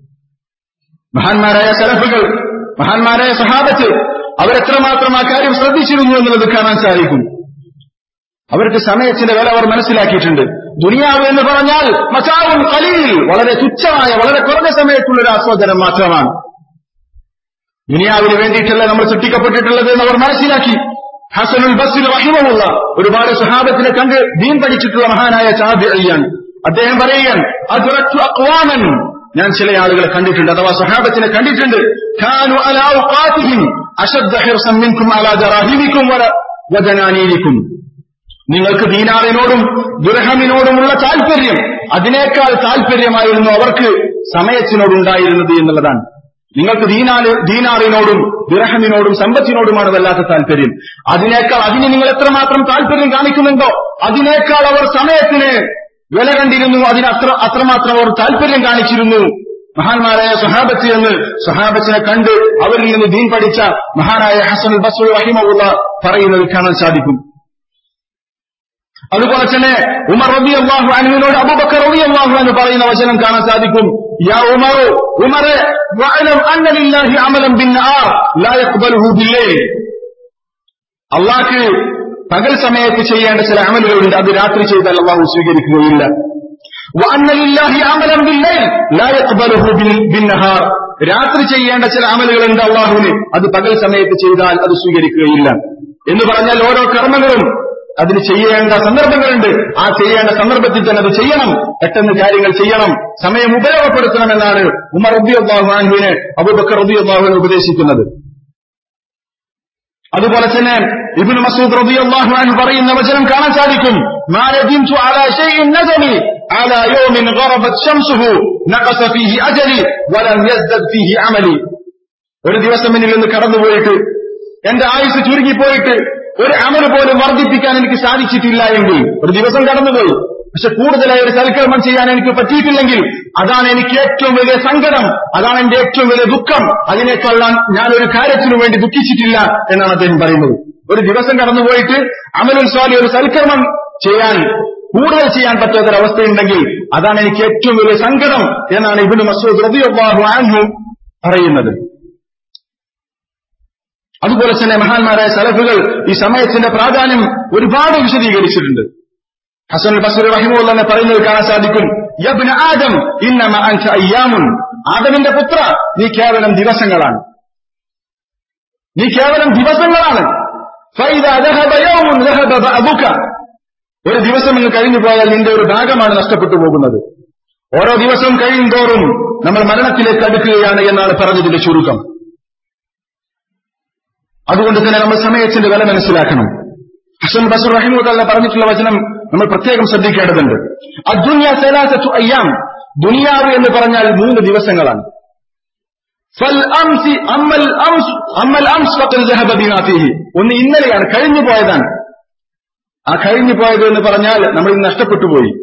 മഹാന്മാരായ സലഫുകൾ മഹാന്മാരായ സഹാബത്ത് അവരെത്രമാത്രം ആ കാര്യം ശ്രദ്ധിച്ചിരുന്നു എന്നുള്ളത് കാണാൻ സാധിക്കും അവർക്ക് സമയത്തിന്റെ വില അവർ മനസ്സിലാക്കിയിട്ടുണ്ട് ദുനിയാവ് എന്ന് പറഞ്ഞാൽ മച്ചാവും കലീൽ വളരെ തുച്ഛമായ വളരെ കുറഞ്ഞ സമയത്തുള്ള ഒരു ആസ്വാദനം മാത്രമാണ് ദുനിയാവിന് വേണ്ടിയിട്ടല്ല നമ്മൾ സൃഷ്ടിക്കപ്പെട്ടിട്ടുള്ളത് എന്ന് അവർ മനസ്സിലാക്കി ഹസനുൽ ബസ്സിൽ റഹിമമുള്ള ഒരുപാട് സഹാബത്തിനെ കണ്ട് ദീൻ പഠിച്ചിട്ടുള്ള മഹാനായ ചാബിയാണ് അദ്ദേഹം പറയുകയാണ് അദ്റക്തു അഖ്വാമൻ ഞാൻ ചില ആളുകളെ കണ്ടിട്ടുണ്ട് അഥവാ സഹാബത്തിനെ കണ്ടിട്ടുണ്ട് കാനു അലാ ഔഖാതിഹിം അശദ്ദ ഹിർസൻ മിൻകും അലാ ദറാഹിമിക്കും വല വദനാനീനിക്കും നിങ്ങൾക്ക് ദീനാറിനോടും ദുരഹമിനോടുമുള്ള താല്പര്യം അതിനേക്കാൾ താല്പര്യമായിരുന്നു അവർക്ക് സമയത്തിനോടുണ്ടായിരുന്നത് എന്നുള്ളതാണ് നിങ്ങൾക്ക് ദീനാല് ദീനാറിനോടും ദിറഹമിനോടും സമ്പത്തിനോടുമാണ് വല്ലാത്ത താല്പര്യം അതിനേക്കാൾ അതിന് നിങ്ങൾ എത്രമാത്രം താല്പര്യം കാണിക്കുന്നുണ്ടോ അതിനേക്കാൾ അവർ സമയത്തിന് വില കണ്ടിരുന്നു അതിന് അത്ര അത്രമാത്രം അവർ താല്പര്യം കാണിച്ചിരുന്നു മഹാന്മാരായ സഹാബത്ത് എന്ന് സഹാബത്തിനെ കണ്ട് അവരിൽ നിന്ന് ദീൻ പഠിച്ച മഹാനായ ഹസൻ ബസുൽ റഹിമുള്ള പറയുന്നത് കാണാൻ സാധിക്കും അതുപോലെ തന്നെ ഉമർ റബി അള്ളാഹു അനുവിനോട് അബൂബക്കർ റബി അള്ളാഹു എന്ന് പറയുന്ന വചനം കാണാൻ സാധിക്കും യാ ഉമറു ഉമറെ വഅലം അന്ന ലില്ലാഹി അമലൻ ബിന്നഹാർ ലാ യഖ്ബലുഹു ബില്ലൈൽ അള്ളാഹ്ക്ക് പകൽ സമയത്ത് ചെയ്യേണ്ട ചില അമലുകളുണ്ട് അത് രാത്രി ചെയ്താൽ അള്ളാഹു സ്വീകരിക്കുകയില്ല وأن لله عملا بالليل لا يقبله بال- بالنهار രാത്രി ചെയ്യേണ്ട ചില അമലുകളുണ്ട് അള്ളാഹുവിന് അത് പകൽ സമയത്ത് ചെയ്താൽ അത് സ്വീകരിക്കുകയില്ല എന്ന് പറഞ്ഞാൽ ഓരോ കർമ്മങ്ങളും അതിന് ചെയ്യേണ്ട സന്ദർഭങ്ങളുണ്ട് ആ ചെയ്യേണ്ട സന്ദർഭത്തിൽ തന്നെ അത് ചെയ്യണം പെട്ടെന്ന് കാര്യങ്ങൾ ചെയ്യണം സമയം ഉപയോഗപ്പെടുത്തണമെന്നാണ് ഉമർ റബി അള്ളാഹുവിനെ അബൂബക്കർ റബി അള്ളാഹുവിനെ ഉപദേശിക്കുന്നത് അതുപോലെ തന്നെ ഇബ്നു മസൂദ് റളിയല്ലാഹു അൻഹു പറയുന്ന വചനം കാണാൻ സാധിക്കും മാ നദിംതു അലാ ഷൈഇൻ നദമി അലാ യൗമിൻ ഗറബത് ശംസുഹു നഖസ ഫീഹി അജലി വലം യസ്ദദ് ഫീഹി അമലി ഒരു ദിവസം എന്നിൽ നിന്ന് കടന്നുപോയിട്ട് എന്റെ ആയുസ് ചുരുങ്ങിപ്പോയിട്ട് ഒരു അമല് പോലും വർദ്ധിപ്പിക്കാൻ എനിക്ക് സാധിച്ചിട്ടില്ല എങ്കിൽ ഒരു ദിവസം കടന്നുപോയി പക്ഷെ കൂടുതലായി ഒരു സൽക്കർമ്മം ചെയ്യാൻ എനിക്ക് പറ്റിയിട്ടില്ലെങ്കിൽ അതാണ് എനിക്ക് ഏറ്റവും വലിയ സങ്കടം അതാണ് എന്റെ ഏറ്റവും വലിയ ദുഃഖം അതിനേക്കാൾ ഞാൻ- ഞാൻ ഒരു കാര്യത്തിനു വേണ്ടി ദുഃഖിച്ചിട്ടില്ല എന്നാണ് അദ്ദേഹം പറയുന്നത് ഒരു ദിവസം കടന്നുപോയിട്ട് അമലുൽ സ്വാലി ഒരു സൽക്കർമ്മം ചെയ്യാൻ കൂടുതൽ ചെയ്യാൻ പറ്റാത്തൊരവസ്ഥയുണ്ടെങ്കിൽ അതാണ് എനിക്ക് ഏറ്റവും വലിയ സങ്കടം എന്നാണ് ഇബിന് മസൂദ് റബിയാഹു ആൻഹു പറയുന്നത് അതുപോലെ തന്നെ മഹാന്മാരായ സലഫുകൾ ഈ സമയത്തിന്റെ പ്രാധാന്യം ഒരുപാട് വിശദീകരിച്ചിട്ടുണ്ട് ഹസൻ ബസർ റഹിമുള്ള തന്നെ പറയുന്നത് കാണാൻ സാധിക്കും യബ്ന ആദം ഇന്നമ അൻത അയ്യാമുൻ ആദമിന്റെ പുത്ര നീ കേവലം ദിവസങ്ങളാണ് നീ കേവലം ദിവസങ്ങളാണ് ഫൈദാ ദഹബ യൗമുൻ ദഹബ ബഅദുക ഒരു ദിവസം ഇന്ന് കഴിഞ്ഞു പോയാൽ നിന്റെ ഒരു ഭാഗമാണ് നഷ്ടപ്പെട്ടു പോകുന്നത് ഓരോ ദിവസവും കഴിയും തോറും നമ്മൾ മരണത്തിലേക്ക് അടുക്കുകയാണ് എന്നാണ് പറഞ്ഞതിന്റെ ചുരുക്കം അതുകൊണ്ട് തന്നെ നമ്മൾ സമയത്തിന്റെ വില മനസ്സിലാക്കണം ഹസൻ ബസർ റഹിമുല്ല പറഞ്ഞിട്ടുള്ള വചനം നമ്മൾ പ്രത്യേകം ശ്രദ്ധിക്കേണ്ടതുണ്ട് അദ്ദുനിയ സലാസത്തു അയ്യാം ദുനിയാവ് എന്ന് പറഞ്ഞാൽ മൂന്ന് ദിവസങ്ങളാണ് ഫൽ അംസി അമ്മൽ അംസ് അമ്മൽ അംസ് ഫഖദ് ദഹബ ബിമാ ഫീഹി ഒന്ന് ഇന്നലെയാണ് കഴിഞ്ഞു പോയതാണ് ആ കഴിഞ്ഞു പോയത് എന്ന് പറഞ്ഞാൽ നമ്മൾ ഇന്ന് നഷ്ടപ്പെട്ടു പോയി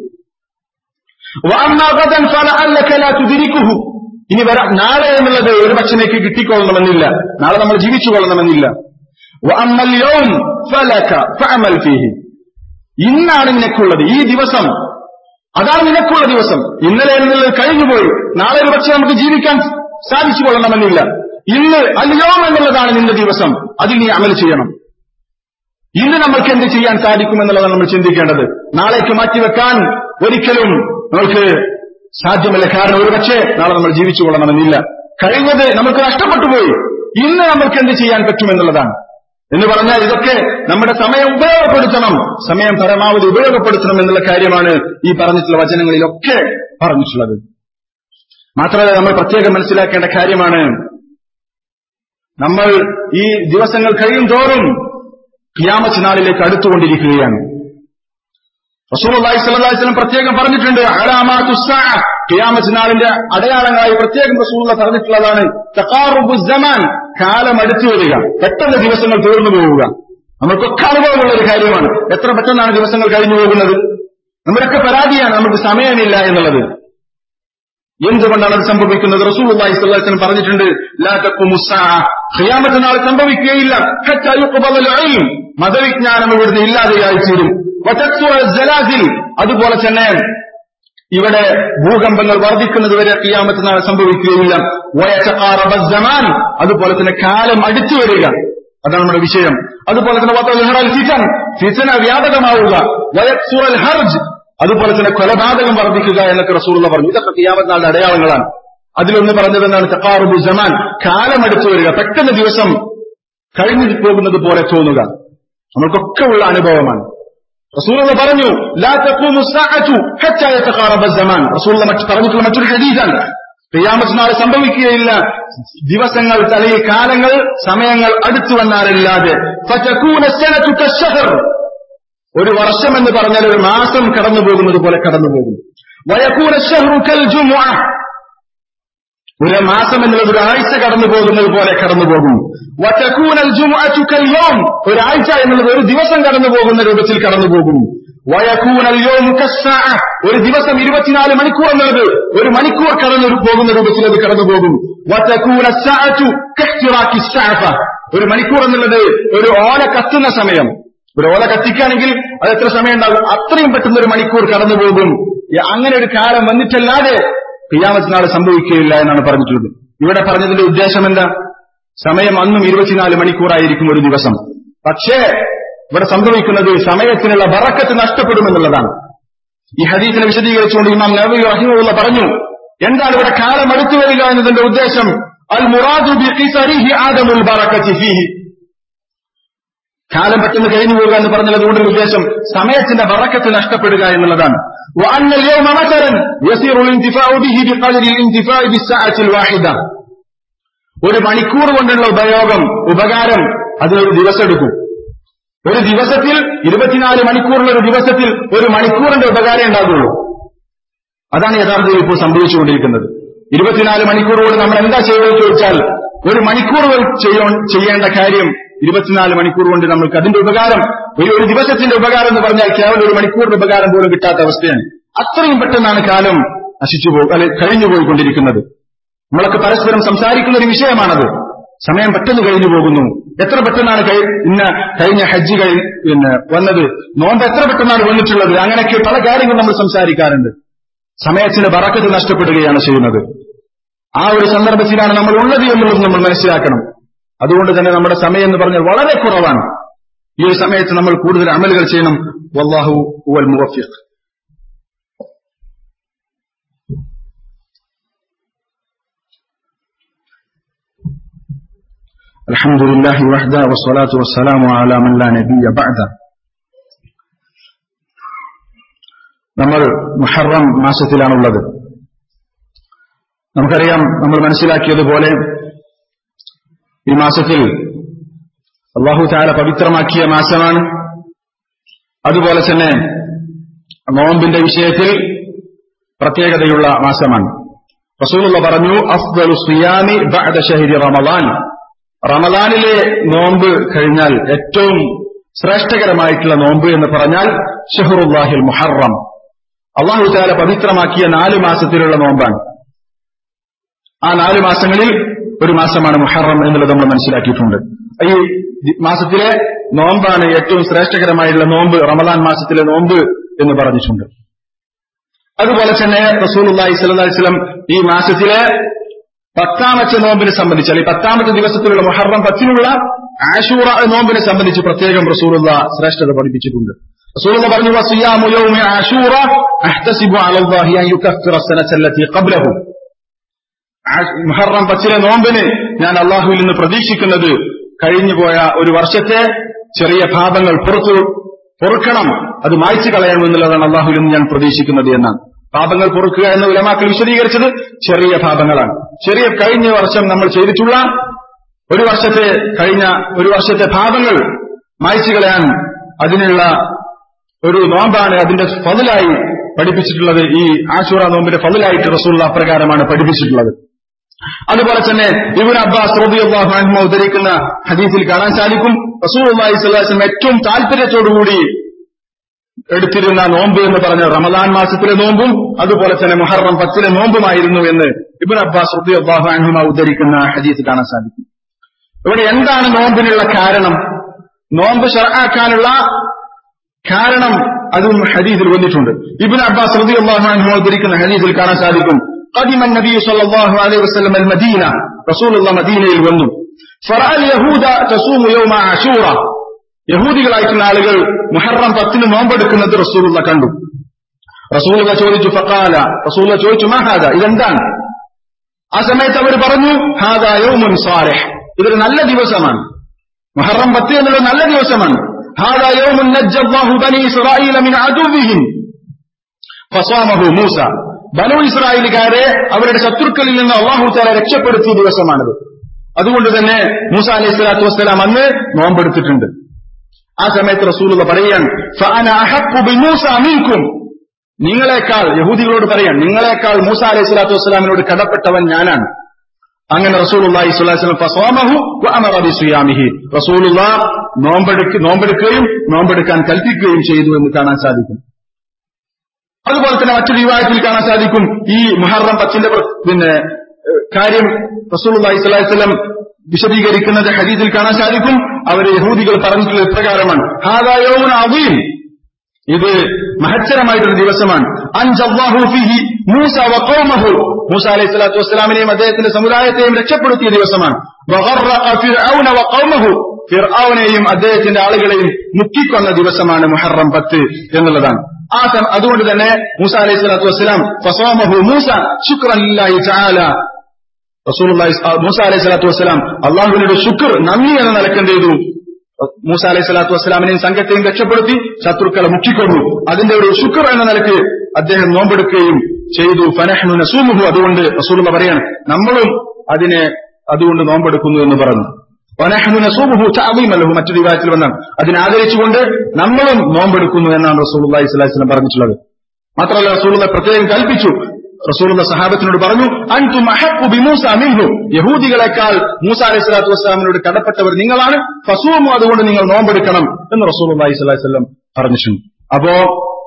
വഅമ്മാ ഗദൻ ഫലഅല്ലക ലാ തുദ്രിക്കുഹു ഇനി വരാ നാളെ എന്നുള്ളത് ഒരു പക്ഷേ എനിക്ക് കിട്ടിക്കൊള്ളണമെന്നില്ല നാളെ നമ്മൾ ജീവിച്ചു കൊള്ളണമെന്നില്ല വഅമ്മൽ യൗം ഫലക ഫഅമൽ ഫീഹി ഇന്നാണ് നിനക്കുള്ളത് ഈ ദിവസം അതാണ് നിനക്കുള്ള ദിവസം ഇന്നലെ എന്നുള്ളത് കഴിഞ്ഞുപോയി നാളെ ഒരു പക്ഷേ നമുക്ക് ജീവിക്കാൻ സാധിച്ചു കൊള്ളണമെന്നില്ല ഇന്ന് അല്യോം എന്നുള്ളതാണ് നിന്റെ ദിവസം അതിൽ നീ അമൽ ചെയ്യണം ഇന്ന് നമ്മൾക്ക് എന്ത് ചെയ്യാൻ സാധിക്കുമെന്നുള്ളതാണ് നമ്മൾ ചിന്തിക്കേണ്ടത് നാളേക്ക് മാറ്റിവെക്കാൻ ഒരിക്കലും നമുക്ക് സാധ്യമല്ല കാരണം ഒരുപക്ഷെ നാളെ നമ്മൾ ജീവിച്ചു കൊള്ളണമെന്നില്ല കഴിഞ്ഞത് നമുക്ക് നഷ്ടപ്പെട്ടു പോയി ഇന്ന് നമുക്ക് എന്ത് ചെയ്യാൻ പറ്റുമെന്നുള്ളതാണ് എന്ന് പറഞ്ഞാൽ ഇതൊക്കെ നമ്മുടെ സമയം ഉപയോഗപ്പെടുത്തണം സമയം പരമാവധി ഉപയോഗപ്പെടുത്തണം എന്നുള്ള കാര്യമാണ് ഈ പറഞ്ഞിട്ടുള്ള വചനങ്ങളിലൊക്കെ പറഞ്ഞിട്ടുള്ളത് മാത്രമല്ല നമ്മൾ പ്രത്യേകം മനസ്സിലാക്കേണ്ട കാര്യമാണ് നമ്മൾ ഈ ദിവസങ്ങൾ കഴിയും തോറും ഖിയാമത്ത് നാളിലേക്ക് അടുത്തുകൊണ്ടിരിക്കുകയാണ് റസൂലുള്ളാഹി സ്വല്ലല്ലാഹി അലൈഹി വസല്ലം പ്രത്യേകം പറഞ്ഞിട്ടുണ്ട് അലാമാതു സ്സാഅ ഖിയാമത്ത് നാളിന്റെ അടയാളങ്ങളായി പ്രത്യേകം റസൂലുള്ള പറഞ്ഞിട്ടുള്ളതാണ് തഖാറുബു സമാൻ കാലം അടുത്തു വരിക പെട്ടെന്ന് ദിവസങ്ങൾ തീർന്നു പോവുക നമുക്കൊക്കെ അനുഭവമുള്ള ഒരു കാര്യമാണ് എത്ര പെട്ടെന്നാണ് ദിവസങ്ങൾ കഴിഞ്ഞു പോകുന്നത് നമ്മുടെയൊക്കെ പരാതിയാണ് നമുക്ക് സമയമില്ല എന്നുള്ളത് എന്തുകൊണ്ടാണ് അത് സംഭവിക്കുന്നത് റസൂലുള്ളാഹി സ്വല്ലല്ലാഹി അലൈഹി വസല്ലം പറഞ്ഞിട്ടുണ്ട് ലാ തഖുമു സ്സാഅ ഖിയാമത്ത് നാൾ സംഭവിക്കുകയില്ല ഹത്താ യുഖ്ബലൽ ഇൽം മതവിജ്ഞാനം ഇവിടുന്ന് ഇല്ലാതെയായി തീരും വതക്സുറ സലാസിൽ അതുപോലെ തന്നെ ഇവിടെ ഭൂകമ്പങ്ങൾ വർദ്ധിക്കുന്നത് വരെ ഖിയാമത്ത് നാൾ സംഭവിക്കുകയില്ല വയതഖാറബ സമാൻ അതുപോലെ തന്നെ കാലം അടുത്തു വരിക അതാണ് നമ്മുടെ വിഷയം അതുപോലെ തന്നെ വതൽഹറൽ ഫിതൻ ഫിതന വ്യാപകമാവുക വയക്സുറൽ ഹർജ് അതുപോലെ തന്നെ കൊലപാതകം വർദ്ധിക്കുക എന്നൊക്കെ റസൂലുള്ള പറഞ്ഞു ഇതൊക്കെ ഖിയാമത്ത് നാളിന്റെ അടയാളങ്ങളാണ് അതിലൊന്ന് പറഞ്ഞതെന്നാണ് തക്കാറുബു ജമാൻ കാലം അടുത്തു വരിക പെട്ടെന്ന് ദിവസം കഴിഞ്ഞു പോകുന്നത് പോലെ തോന്നുക നമ്മൾക്കൊക്കെ ഉള്ള അനുഭവമാണ് റസൂലുള്ള പറഞ്ഞു ലാ തഖൂമു സ്സാഅതു ഹത്താ യതഖാറബ സമാൻ റസൂലുള്ള മറ്റ് പറഞ്ഞിട്ടുള്ള മറ്റൊരു ഹദീസാണ് ഖിയാമത്ത് നാൾ സംഭവിക്കുകയില്ല ദിവസങ്ങൾ അല്ലെങ്കിൽ കാലങ്ങൾ സമയങ്ങൾ അടുത്തു വന്നാലല്ലാതെ ഫതകൂന സനതു കശ്ശഹർ ഒരു വർഷം എന്ന് പറഞ്ഞാൽ ഒരു മാസം കടന്നു പോകുന്നത് പോലെ കടന്നു പോകും വയക്കൂന ഷഹ്റു കൽ ജുമുഅ ഒരു മാസം എന്നുള്ളത് ഒരാഴ്ച കടന്നു പോകുന്നത് പോലെ കടന്നു പോകും വതകൂനൽ ജുമുഅതു കൽ യൗം ഒരാഴ്ച എന്നുള്ളത് ഒരു ദിവസം കടന്നു പോകുന്ന രൂപത്തിൽ കടന്നു പോകും വയകൂനൽ യൗം കസ്സാഅ ഒരു ദിവസം ഇരുപത്തിനാല് മണിക്കൂർ എന്നുള്ളത് ഒരു മണിക്കൂർ കടന്നു പോകുന്ന രൂപത്തിൽ അത് കടന്നു പോകും വതകൂന സഅതു കഹ്തിറാക്കി സഅഫ ഒരു മണിക്കൂർ എന്നുള്ളത് ഒരു ഓല കത്തുന്ന സമയം ഒരു ഓല കത്തിക്കുകയാണെങ്കിൽ അത് എത്ര സമയം ഉണ്ടാകും അത്രയും പെട്ടെന്ന് ഒരു മണിക്കൂർ കടന്നു പോകും അങ്ങനെ ഒരു കാലം വന്നിട്ടല്ലാതെ ക്രിയാമത്ത് നാളെ സംഭവിക്കുകയില്ല എന്നാണ് പറഞ്ഞിട്ടുള്ളത് ഇവിടെ പറഞ്ഞതിന്റെ ഉദ്ദേശം എന്താ സമയം അന്നും ഇരുപത്തിനാല് മണിക്കൂറായിരിക്കും ഒരു ദിവസം പക്ഷേ ഇവിടെ സംഭവിക്കുന്നത് സമയത്തിനുള്ള ബറക്കത്ത് നഷ്ടപ്പെടുമെന്നുള്ളതാണ് ഈ ഹദീസിനെ വിശദീകരിച്ചുകൊണ്ട് ഇമാം നബി റഹിമുള്ള പറഞ്ഞു എന്താണ് ഇവിടെ കാലം അടുത്തു വരിക എന്നതിന്റെ ഉദ്ദേശം അൽ മുറാദു ബി ഖിസരിഹി ആദമുൽ ബറക്കത്തി ഫീഹി കാലം പെട്ടെന്ന് കഴിഞ്ഞു പോകുക എന്ന് പറഞ്ഞാൽ അതുകൊണ്ടൊരു ഉദ്ദേശം സമയത്തിന്റെ വറക്കത്ത് നഷ്ടപ്പെടുക എന്നുള്ളതാണ് وأن اليوم مثلا يسير الانتفاع به بقدر الانتفاع بالساعة الواحدة ഒരു മണിക്കൂർ കൊണ്ടുള്ള ഉപയോഗം ഉപകാരം അതിനൊരു ദിവസം എടുക്കും ഒരു ദിവസത്തിൽ ഇരുപത്തിനാല് മണിക്കൂറുള്ള ഒരു ദിവസത്തിൽ ഒരു മണിക്കൂറിന്റെ ഉപകാരം ഉണ്ടാകുള്ളൂ അതാണ് യഥാർത്ഥത്തിൽ ഇപ്പോൾ സംഭവിച്ചുകൊണ്ടിരിക്കുന്നത് ഇരുപത്തിനാല് മണിക്കൂർ കൊണ്ട് നമ്മൾ എന്താ ചെയ്യുന്നത് ചോദിച്ചാൽ ഒരു മണിക്കൂർ ചെയ്യേണ്ട കാര്യം ഇരുപത്തിനാല് മണിക്കൂർ കൊണ്ട് നമുക്ക് അതിന്റെ ഉപകാരം ഒരു ഒരു ദിവസത്തിന്റെ ഉപകാരം എന്ന് പറഞ്ഞാൽ കേവലം ഒരു മണിക്കൂറിന്റെ ഉപകാരം പോലും കിട്ടാത്ത അവസ്ഥയാണ് അത്രയും പെട്ടെന്നാണ് കാലം നശിച്ചു പോ അല്ലെ കഴിഞ്ഞു പോയിക്കൊണ്ടിരിക്കുന്നത് നമ്മളൊക്കെ പരസ്പരം സംസാരിക്കുന്ന ഒരു വിഷയമാണത് സമയം പെട്ടെന്ന് കഴിഞ്ഞു പോകുന്നു എത്ര പെട്ടെന്നാണ് കഴി- ഇന്ന് കഴിഞ്ഞ ഹജ്ജ് കഴി പിന്നെ വന്നത് നോമ്പ് എത്ര പെട്ടെന്നാണ് വന്നിട്ടുള്ളത് അങ്ങനെയൊക്കെ പല കാര്യങ്ങളും നമ്മൾ സംസാരിക്കാറുണ്ട് സമയത്തിന് ബറക്കത്ത് നഷ്ടപ്പെടുകയാണ് ചെയ്യുന്നത് ആ ഒരു സന്ദർഭത്തിലാണ് നമ്മൾ ഉള്ളത് എന്നുള്ളത് നമ്മൾ മനസ്സിലാക്കണം അതുകൊണ്ട് തന്നെ നമ്മുടെ സമയം എന്ന് പറഞ്ഞാൽ വളരെ കുറവാണ് ഈ ഒരു സമയത്ത് നമ്മൾ കൂടുതൽ അമലുകൾ ചെയ്യണം വല്ലാഹു വൽ മുവഫിഖ് الحمد لله وحده والصلاة والسلام على من لا نبي بعده നമ്മൾ മുഹറം മാസത്തിലാണുള്ളത് നമുക്കറിയാം നമ്മൾ മനസ്സിലാക്കിയതുപോലെ ഈ മാസത്തിൽ അള്ളാഹു താല പവിത്രമാക്കിയ മാസമാണ് അതുപോലെ തന്നെ നോമ്പിന്റെ വിഷയത്തിൽ പ്രത്യേകതയുള്ള മാസമാണ് റസൂലുള്ള പറഞ്ഞു അഫ്ദലു സിയാമി ബഅദ ഷഹരി റമദാൻ റമദാനിലെ നോമ്പ് കഴിഞ്ഞാൽ ഏറ്റവും ശ്രേഷ്ഠകരമായിട്ടുള്ള നോമ്പ് എന്ന് പറഞ്ഞാൽ ഷഹറുല്ലാഹിൽ മുഹറം അള്ളാഹു താല പവിത്രമാക്കിയ നാല് മാസത്തിലുള്ള നോമ്പാണ് ആ നാല് മാസങ്ങളിൽ ഒരു മാസമാണ് മുഹറം എന്നുള്ളത് നമ്മൾ മനസ്സിലാക്കിയിട്ടുണ്ട് ഈ മാസത്തിലെ നോമ്പാണ് ഏറ്റവും ശ്രേഷ്ഠകരമായിട്ടുള്ള നോമ്പ് റമദാൻ മാസത്തിലെ നോമ്പ് എന്ന് പറഞ്ഞിട്ടുണ്ട് അതുപോലെ തന്നെ റസൂലുള്ളാഹി സ്വല്ലല്ലാഹി അലൈഹി വസല്ലം ഈ മാസത്തിലെ പത്താമത്തെ നോമ്പിനെ സംബന്ധിച്ച് അല്ലെങ്കിൽ പത്താമത്തെ ദിവസത്തിലുള്ള മുഹറം പത്തിനുള്ള ആഷൂറ നോമ്പിനെ സംബന്ധിച്ച് പ്രത്യേകം റസൂലുള്ള ശ്രേഷ്ഠത പഠിപ്പിച്ചിട്ടുണ്ട് റസൂലുള്ള പറഞ്ഞു വസിയാമു യൗമി ആഷൂറ അഹ്തസിബു അലല്ലാഹി അൻ യുകഫിറ സനത അല്ലതി ഖബ്ലഹു ആ- മുഹറം പത്തിലെ നോമ്പിന് ഞാൻ അള്ളാഹുവിൽ നിന്ന് പ്രതീക്ഷിക്കുന്നത് കഴിഞ്ഞുപോയ ഒരു വർഷത്തെ ചെറിയ പാപങ്ങൾ പുറത്തു പൊറുക്കണം അത് മായ്ച്ചു കളയണം എന്നുള്ളതാണ് അള്ളാഹുവിൽ നിന്ന് ഞാൻ പ്രതീക്ഷിക്കുന്നത് എന്നാണ് പാപങ്ങൾ പൊറുക്കുക എന്ന ഉലമാക്കൾ വിശദീകരിച്ചത് ചെറിയ പാപങ്ങളാണ് ചെറിയ കഴിഞ്ഞ വർഷം നമ്മൾ ചെയ്തിട്ടുള്ള ഒരു വർഷത്തെ കഴിഞ്ഞ ഒരു വർഷത്തെ പാപങ്ങൾ മായ്ച്ചു കളയാൻ അതിനുള്ള ഒരു നോമ്പാണ് അതിന്റെ ഫതിലായി പഠിപ്പിച്ചിട്ടുള്ളത് ഈ ആശൂറ നോമ്പിന്റെ ഫതിലായിട്ട് റസൂള്ള അപ്രകാരമാണ് പഠിപ്പിച്ചിട്ടുള്ളത് അതുപോലെ തന്നെ ഇബിൻ അബ്ബാസ് റബിഅള്ളാഹു അൻഹു ഉദ്ധരിക്കുന്ന ഹദീസിൽ കാണാൻ സാധിക്കും റസൂലുള്ളാഹി സ്വല്ലല്ലാഹു അലൈഹി വസല്ലം ഏറ്റവും താല്പര്യത്തോടുകൂടി എടുത്തിരുന്ന നോമ്പ് എന്ന് പറഞ്ഞ റമദാൻ മാസത്തിലെ നോമ്പും അതുപോലെ തന്നെ മുഹറം പത്തിലെ നോമ്പുമായിരുന്നു എന്ന് ഇബിൻ അബ്ബാസ് റബിഅള്ളാഹു അൻഹുമ ഉദ്ധരിക്കുന്ന ഹദീസ് കാണാൻ സാധിക്കും ഇവിടെ എന്താണ് നോമ്പിനുള്ള കാരണം നോമ്പ് ഷർആക്കാനുള്ള കാരണം അതും ഹദീസിൽ വന്നിട്ടുണ്ട് ഇബ്നു അബ്ബാസ് റളിയല്ലാഹു അൻഹു ഉദ്ധരിക്കുന്ന ഹദീസിൽ കാണാൻ സാധിക്കും قدم النبي صلى الله عليه وسلم المدينة رسول الله മദീനയിൽ വന്നു فرأى اليهود تصوم يوم عاشوراء യഹൂദികളായിട്ടുള്ള ആളുകൾ മുഹറം പത്തിന് നോമ്പെടുക്കുന്നത് റസൂലുള്ള കണ്ടു റസൂലുള്ള ചോദിച്ചു ഫഖാല റസൂലുള്ള ചോദിച്ചു മഹാദ ഇതെന്താണ് ആ സമയത്ത് അവർ പറഞ്ഞു ഹാദ യൗമുൻ സാലിഹ് ഇതൊരു നല്ല ദിവസമാണ് മുഹറം പത്ത് എന്നുള്ളത് നല്ല ദിവസമാണ് هذا يوم نجى الله بني إسرائيل من عدوهم فصامه موسى ബനു ഇസ്രായേലുകാരെ അവരുടെ ശത്രുക്കളിൽ നിന്ന് അള്ളാഹു താല രക്ഷപ്പെടുത്തിയ ദിവസമാണിത് അതുകൊണ്ട് തന്നെ മൂസ അലൈഹി സ്വലാത്തു വസ്സലാം അന്ന് നോമ്പെടുത്തിട്ടുണ്ട് ആ സമയത്ത് റസൂലുള്ള പറയാൻ "ഫഅന അഹഖു ബിമൂസ മിൻകും." നിങ്ങളെക്കാൾ യഹൂദികളോട് പറയാൻ നിങ്ങളെക്കാൾ മൂസ അലൈഹി സ്വലാത്തു വസ്സലാമിനോട് കടപ്പെട്ടവൻ ഞാനാണ് അങ്ങനെ റസൂലുള്ളാഹി സ്വല്ലല്ലാഹു അലൈഹി വസല്ലം ഫസാമഹു വഅമറ ബിസിയാമിഹി റസൂലുള്ള നോമ്പെടുക്ക നോമ്പെടുക്കുകയും നോമ്പെടുക്കാൻ കൽപ്പിക്കുകയും ചെയ്തു എന്ന് കാണാൻ സാധിക്കും അതുപോലെ തന്നെ മറ്റൊരു വിവാഹത്തിൽ കാണാൻ സാധിക്കും ഈ മുഹറം പത്തിന്റെ പ്ര- പിന്നെ ഏഹ്, കാര്യം റസൂലുള്ളാഹി സ്വല്ലല്ലാഹി അലൈഹി വസല്ലം വിശദീകരിക്കുന്നത് ഹദീസിൽ കാണാൻ സാധിക്കും അവർ യഹൂദികൾ പറഞ്ഞിട്ടുള്ള ഇപ്രകാരമാണ് ഹാദാ യൗമുൻ അദീം ഇത് മഹത്തരമായിട്ടൊരു ദിവസമാണ് അൻജല്ലാഹു ഫീഹി മൂസ വഖൗമഹു മൂസ അലൈഹി സ്വലാത്തു വസ്സലാമിനെയും അദ്ദേഹത്തിന്റെ സമുദായത്തെയും രക്ഷപ്പെടുത്തിയ ദിവസമാണ് വഗറഖ ഫിർഔന വഖൗമഹു ഫിർഔനെയും അദ്ദേഹത്തിന്റെ ആളുകളെയും മുക്കിക്കൊന്ന ദിവസമാണ് മുഹറം പത്ത് എന്നുള്ളതാണ് ആ സം- അതുകൊണ്ട് തന്നെ മൂസ അലൈഹി സ്വലാത്തു വസ്സലാം ഫസാമഹു മൂസ ശുക്രൻ ലില്ലാഹി തആല റസൂലുള്ളാഹി ആ, മൂസ അലൈഹി സ്വലാത്തു വസ്സലാം അള്ളാഹുവിനോട് ശുക്ർ നന്ദി എന്ന നിലക്ക് എന്ത് ചെയ്തു മൂസ അലൈഹി സ്വലാത്തു വസ്സലാമിനെയും സംഘത്തെയും രക്ഷപ്പെടുത്തി ശത്രുക്കളെ മുക്കിക്കൊണ്ടു അതിന്റെ ഒരു ശുക്ർ എന്ന നിലക്ക് അദ്ദേഹം നോമ്പെടുക്കുകയും ചെയ്തു ഫനഹ്നു നസൂമുഹു അതുകൊണ്ട് റസൂലുള്ള പറയാണ് നമ്മളും അതിനെ അതുകൊണ്ട് നോമ്പെടുക്കുന്നു എന്ന് പറഞ്ഞു വനഹ്നു നസൂമുഹു തഅദീമലഹു മറ്റൊരു വിഭാഗത്തിൽ വന്നാണ് അതിനെ ആദരിച്ചുകൊണ്ട് നമ്മളും നോമ്പെടുക്കുന്നു എന്നാണ് റസൂലുള്ളാഹി സ്വല്ലല്ലാഹി അലൈഹി വസല്ലം പറഞ്ഞിട്ടുള്ളത് മാത്രമല്ല റസൂലുള്ള പ്രത്യേകം കൽപ്പിച്ചു റസൂലുള്ള സഹാബത്തിനോട് പറഞ്ഞു അൻതും അഹഖു ബിമൂസ മിൻഹു യഹൂദികളെക്കാൾ മൂസ അലൈഹി സ്വലാത്തു വസ്സലാമിനോട് കടപ്പെട്ടവർ നിങ്ങളാണ് ഫസൂമു അതുകൊണ്ട് നിങ്ങൾ നോമ്പെടുക്കണം എന്ന് റസൂലുള്ളാഹി സ്വല്ലല്ലാഹി അലൈഹി വസല്ലം പറഞ്ഞിട്ടുണ്ട് അപ്പോ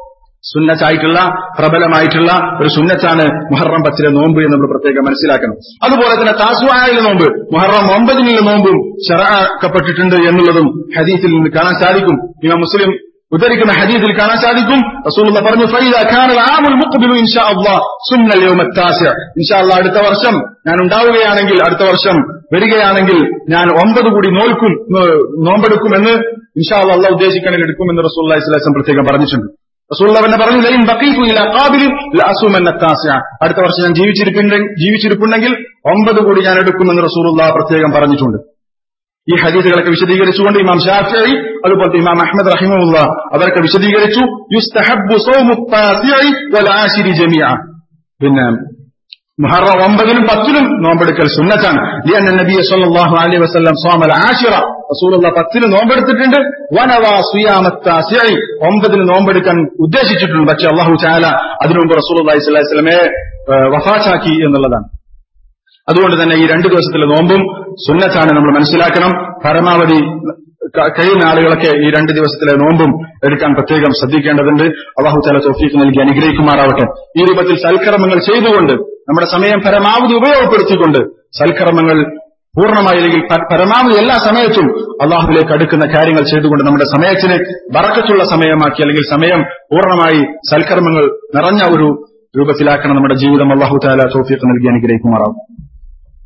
സുന്നത്തായിട്ടുള്ള പ്രബലമായിട്ടുള്ള ഒരു സുന്നത്താണ് മുഹറം പത്തിലെ നോമ്പ് എന്ന് നമ്മൾ പ്രത്യേകം മനസ്സിലാക്കണം അതുപോലെ തന്നെ താസുവായിലെ നോമ്പ് മുഹറം ഒമ്പതിനുള്ള നോമ്പും ഷറാക്കപ്പെട്ടിട്ടുണ്ട് എന്നുള്ളതും ഹദീസിൽ നിന്ന് കാണാൻ സാധിക്കും ഇമാം മുസ്ലിം ഉദ്ധരിക്കുന്ന ഹദീസിൽ കാണാൻ സാധിക്കും റസൂലുള്ള പറഞ്ഞു ഫൈദ കാനൽ ആമുൽ മുഖ്ബിലു ഇൻഷാ അല്ലാഹ് സുന്നൽ യൗമ താസിഅ ഇൻഷാ അല്ലാഹ് അടുത്ത വർഷം ഞാൻ ഉണ്ടാവുകയാണെങ്കിൽ അടുത്ത വർഷം വരികയാണെങ്കിൽ ഞാൻ ഒമ്പത് കൂടി നോൽക്കും നോ- നോമ്പെടുക്കുമെന്ന് ഇൻഷാ അല്ലാഹ് അല്ലാഹ് ഉദ്ദേശിക്കണമെങ്കിൽ എടുക്കുമെന്ന് റസൂലുള്ളാഹി സ്വല്ലല്ലാഹു അലൈഹി വസല്ലം പ്രത്യേകം പറഞ്ഞിട്ടുണ്ട് റസൂലുള്ള തന്നെ പറഞ്ഞു ലൈൻ ബഖീതു ഇല ഖാബിലി ലഅസുമന്ന താസിഅ അടുത്ത വർഷം ഞാൻ ജീവിച്ചിരിപ്പുണ്ടെങ്കിൽ ജീവിച്ചിരിപ്പുണ്ടെങ്കിൽ ഒമ്പത് കൂടി ഞാൻ എടുക്കുമെന്ന് റസൂലുള്ള പ്രത്യേകം പറഞ്ഞിട്ടുണ്ട് ഈ ഹദീസുകളൊക്കെ വിശദീകരിച്ചുകൊണ്ട് ഇമാം ഷാഫിഈ അതുപോലെ ഇമാം അഹ്മദ് റഹിമുള്ള അവരൊക്കെ വിശദീകരിച്ചു യുസ്തഹബ്ബു സൗമു താസിഇ വൽ ആശിരി ജമീഅ പിന്നെ മുഹറം ഒമ്പതിനും പത്തിനും നോമ്പെടുക്കൽ സുന്നത്താണ് ലിയന്ന നബി സല്ലല്ലാഹു അലൈഹി വസല്ലം സ്വാമൽ ആശിറ റസൂലുള്ള പത്തിന് നോമ്പെടുത്തിട്ടുണ്ട് വനവാ സുയാമ താസിഇ ഒമ്പതിന് നോമ്പെടുക്കാൻ ഉദ്ദേശിച്ചിട്ടുണ്ട് പക്ഷേ അല്ലാഹു തആല അതിനു മുമ്പ് റസൂലുള്ളാഹി സ്വല്ലല്ലാഹു അലൈഹി വസല്ലമയെ ഏഹ്, വഫാത്താക്കി എന്നുള്ളതാണ് അതുകൊണ്ട് തന്നെ ഈ രണ്ട് ദിവസത്തിലെ നോമ്പും സുന്നത്താണ് നമ്മൾ മനസ്സിലാക്കണം പരമാവധി ക- കഴിയുന്ന ആളുകളൊക്കെ ഈ രണ്ട് ദിവസത്തിലെ നോമ്പും എടുക്കാൻ പ്രത്യേകം ശ്രദ്ധിക്കേണ്ടതുണ്ട് അള്ളാഹു താല തോഫീക്ക് നൽകി അനുഗ്രഹിക്കുമാറാവട്ടെ ഈ രൂപത്തിൽ സൽക്കർമ്മങ്ങൾ ചെയ്തുകൊണ്ട് നമ്മുടെ സമയം പരമാവധി ഉപയോഗപ്പെടുത്തിക്കൊണ്ട് സൽക്കർമ്മങ്ങൾ പൂർണ്ണമായി അല്ലെങ്കിൽ പ- പരമാവധി എല്ലാ സമയത്തും അള്ളാഹുവിലേക്ക് അടുക്കുന്ന കാര്യങ്ങൾ ചെയ്തുകൊണ്ട് നമ്മുടെ സമയത്തിന് ബറക്കത്തുള്ള സമയമാക്കി അല്ലെങ്കിൽ സമയം പൂർണ്ണമായി സൽക്കർമ്മങ്ങൾ നിറഞ്ഞ ഒരു രൂപത്തിലാക്കണം നമ്മുടെ ജീവിതം അള്ളാഹു താല തോഫീക്ക് നൽകി അനുഗ്രഹിക്കുമാറാവും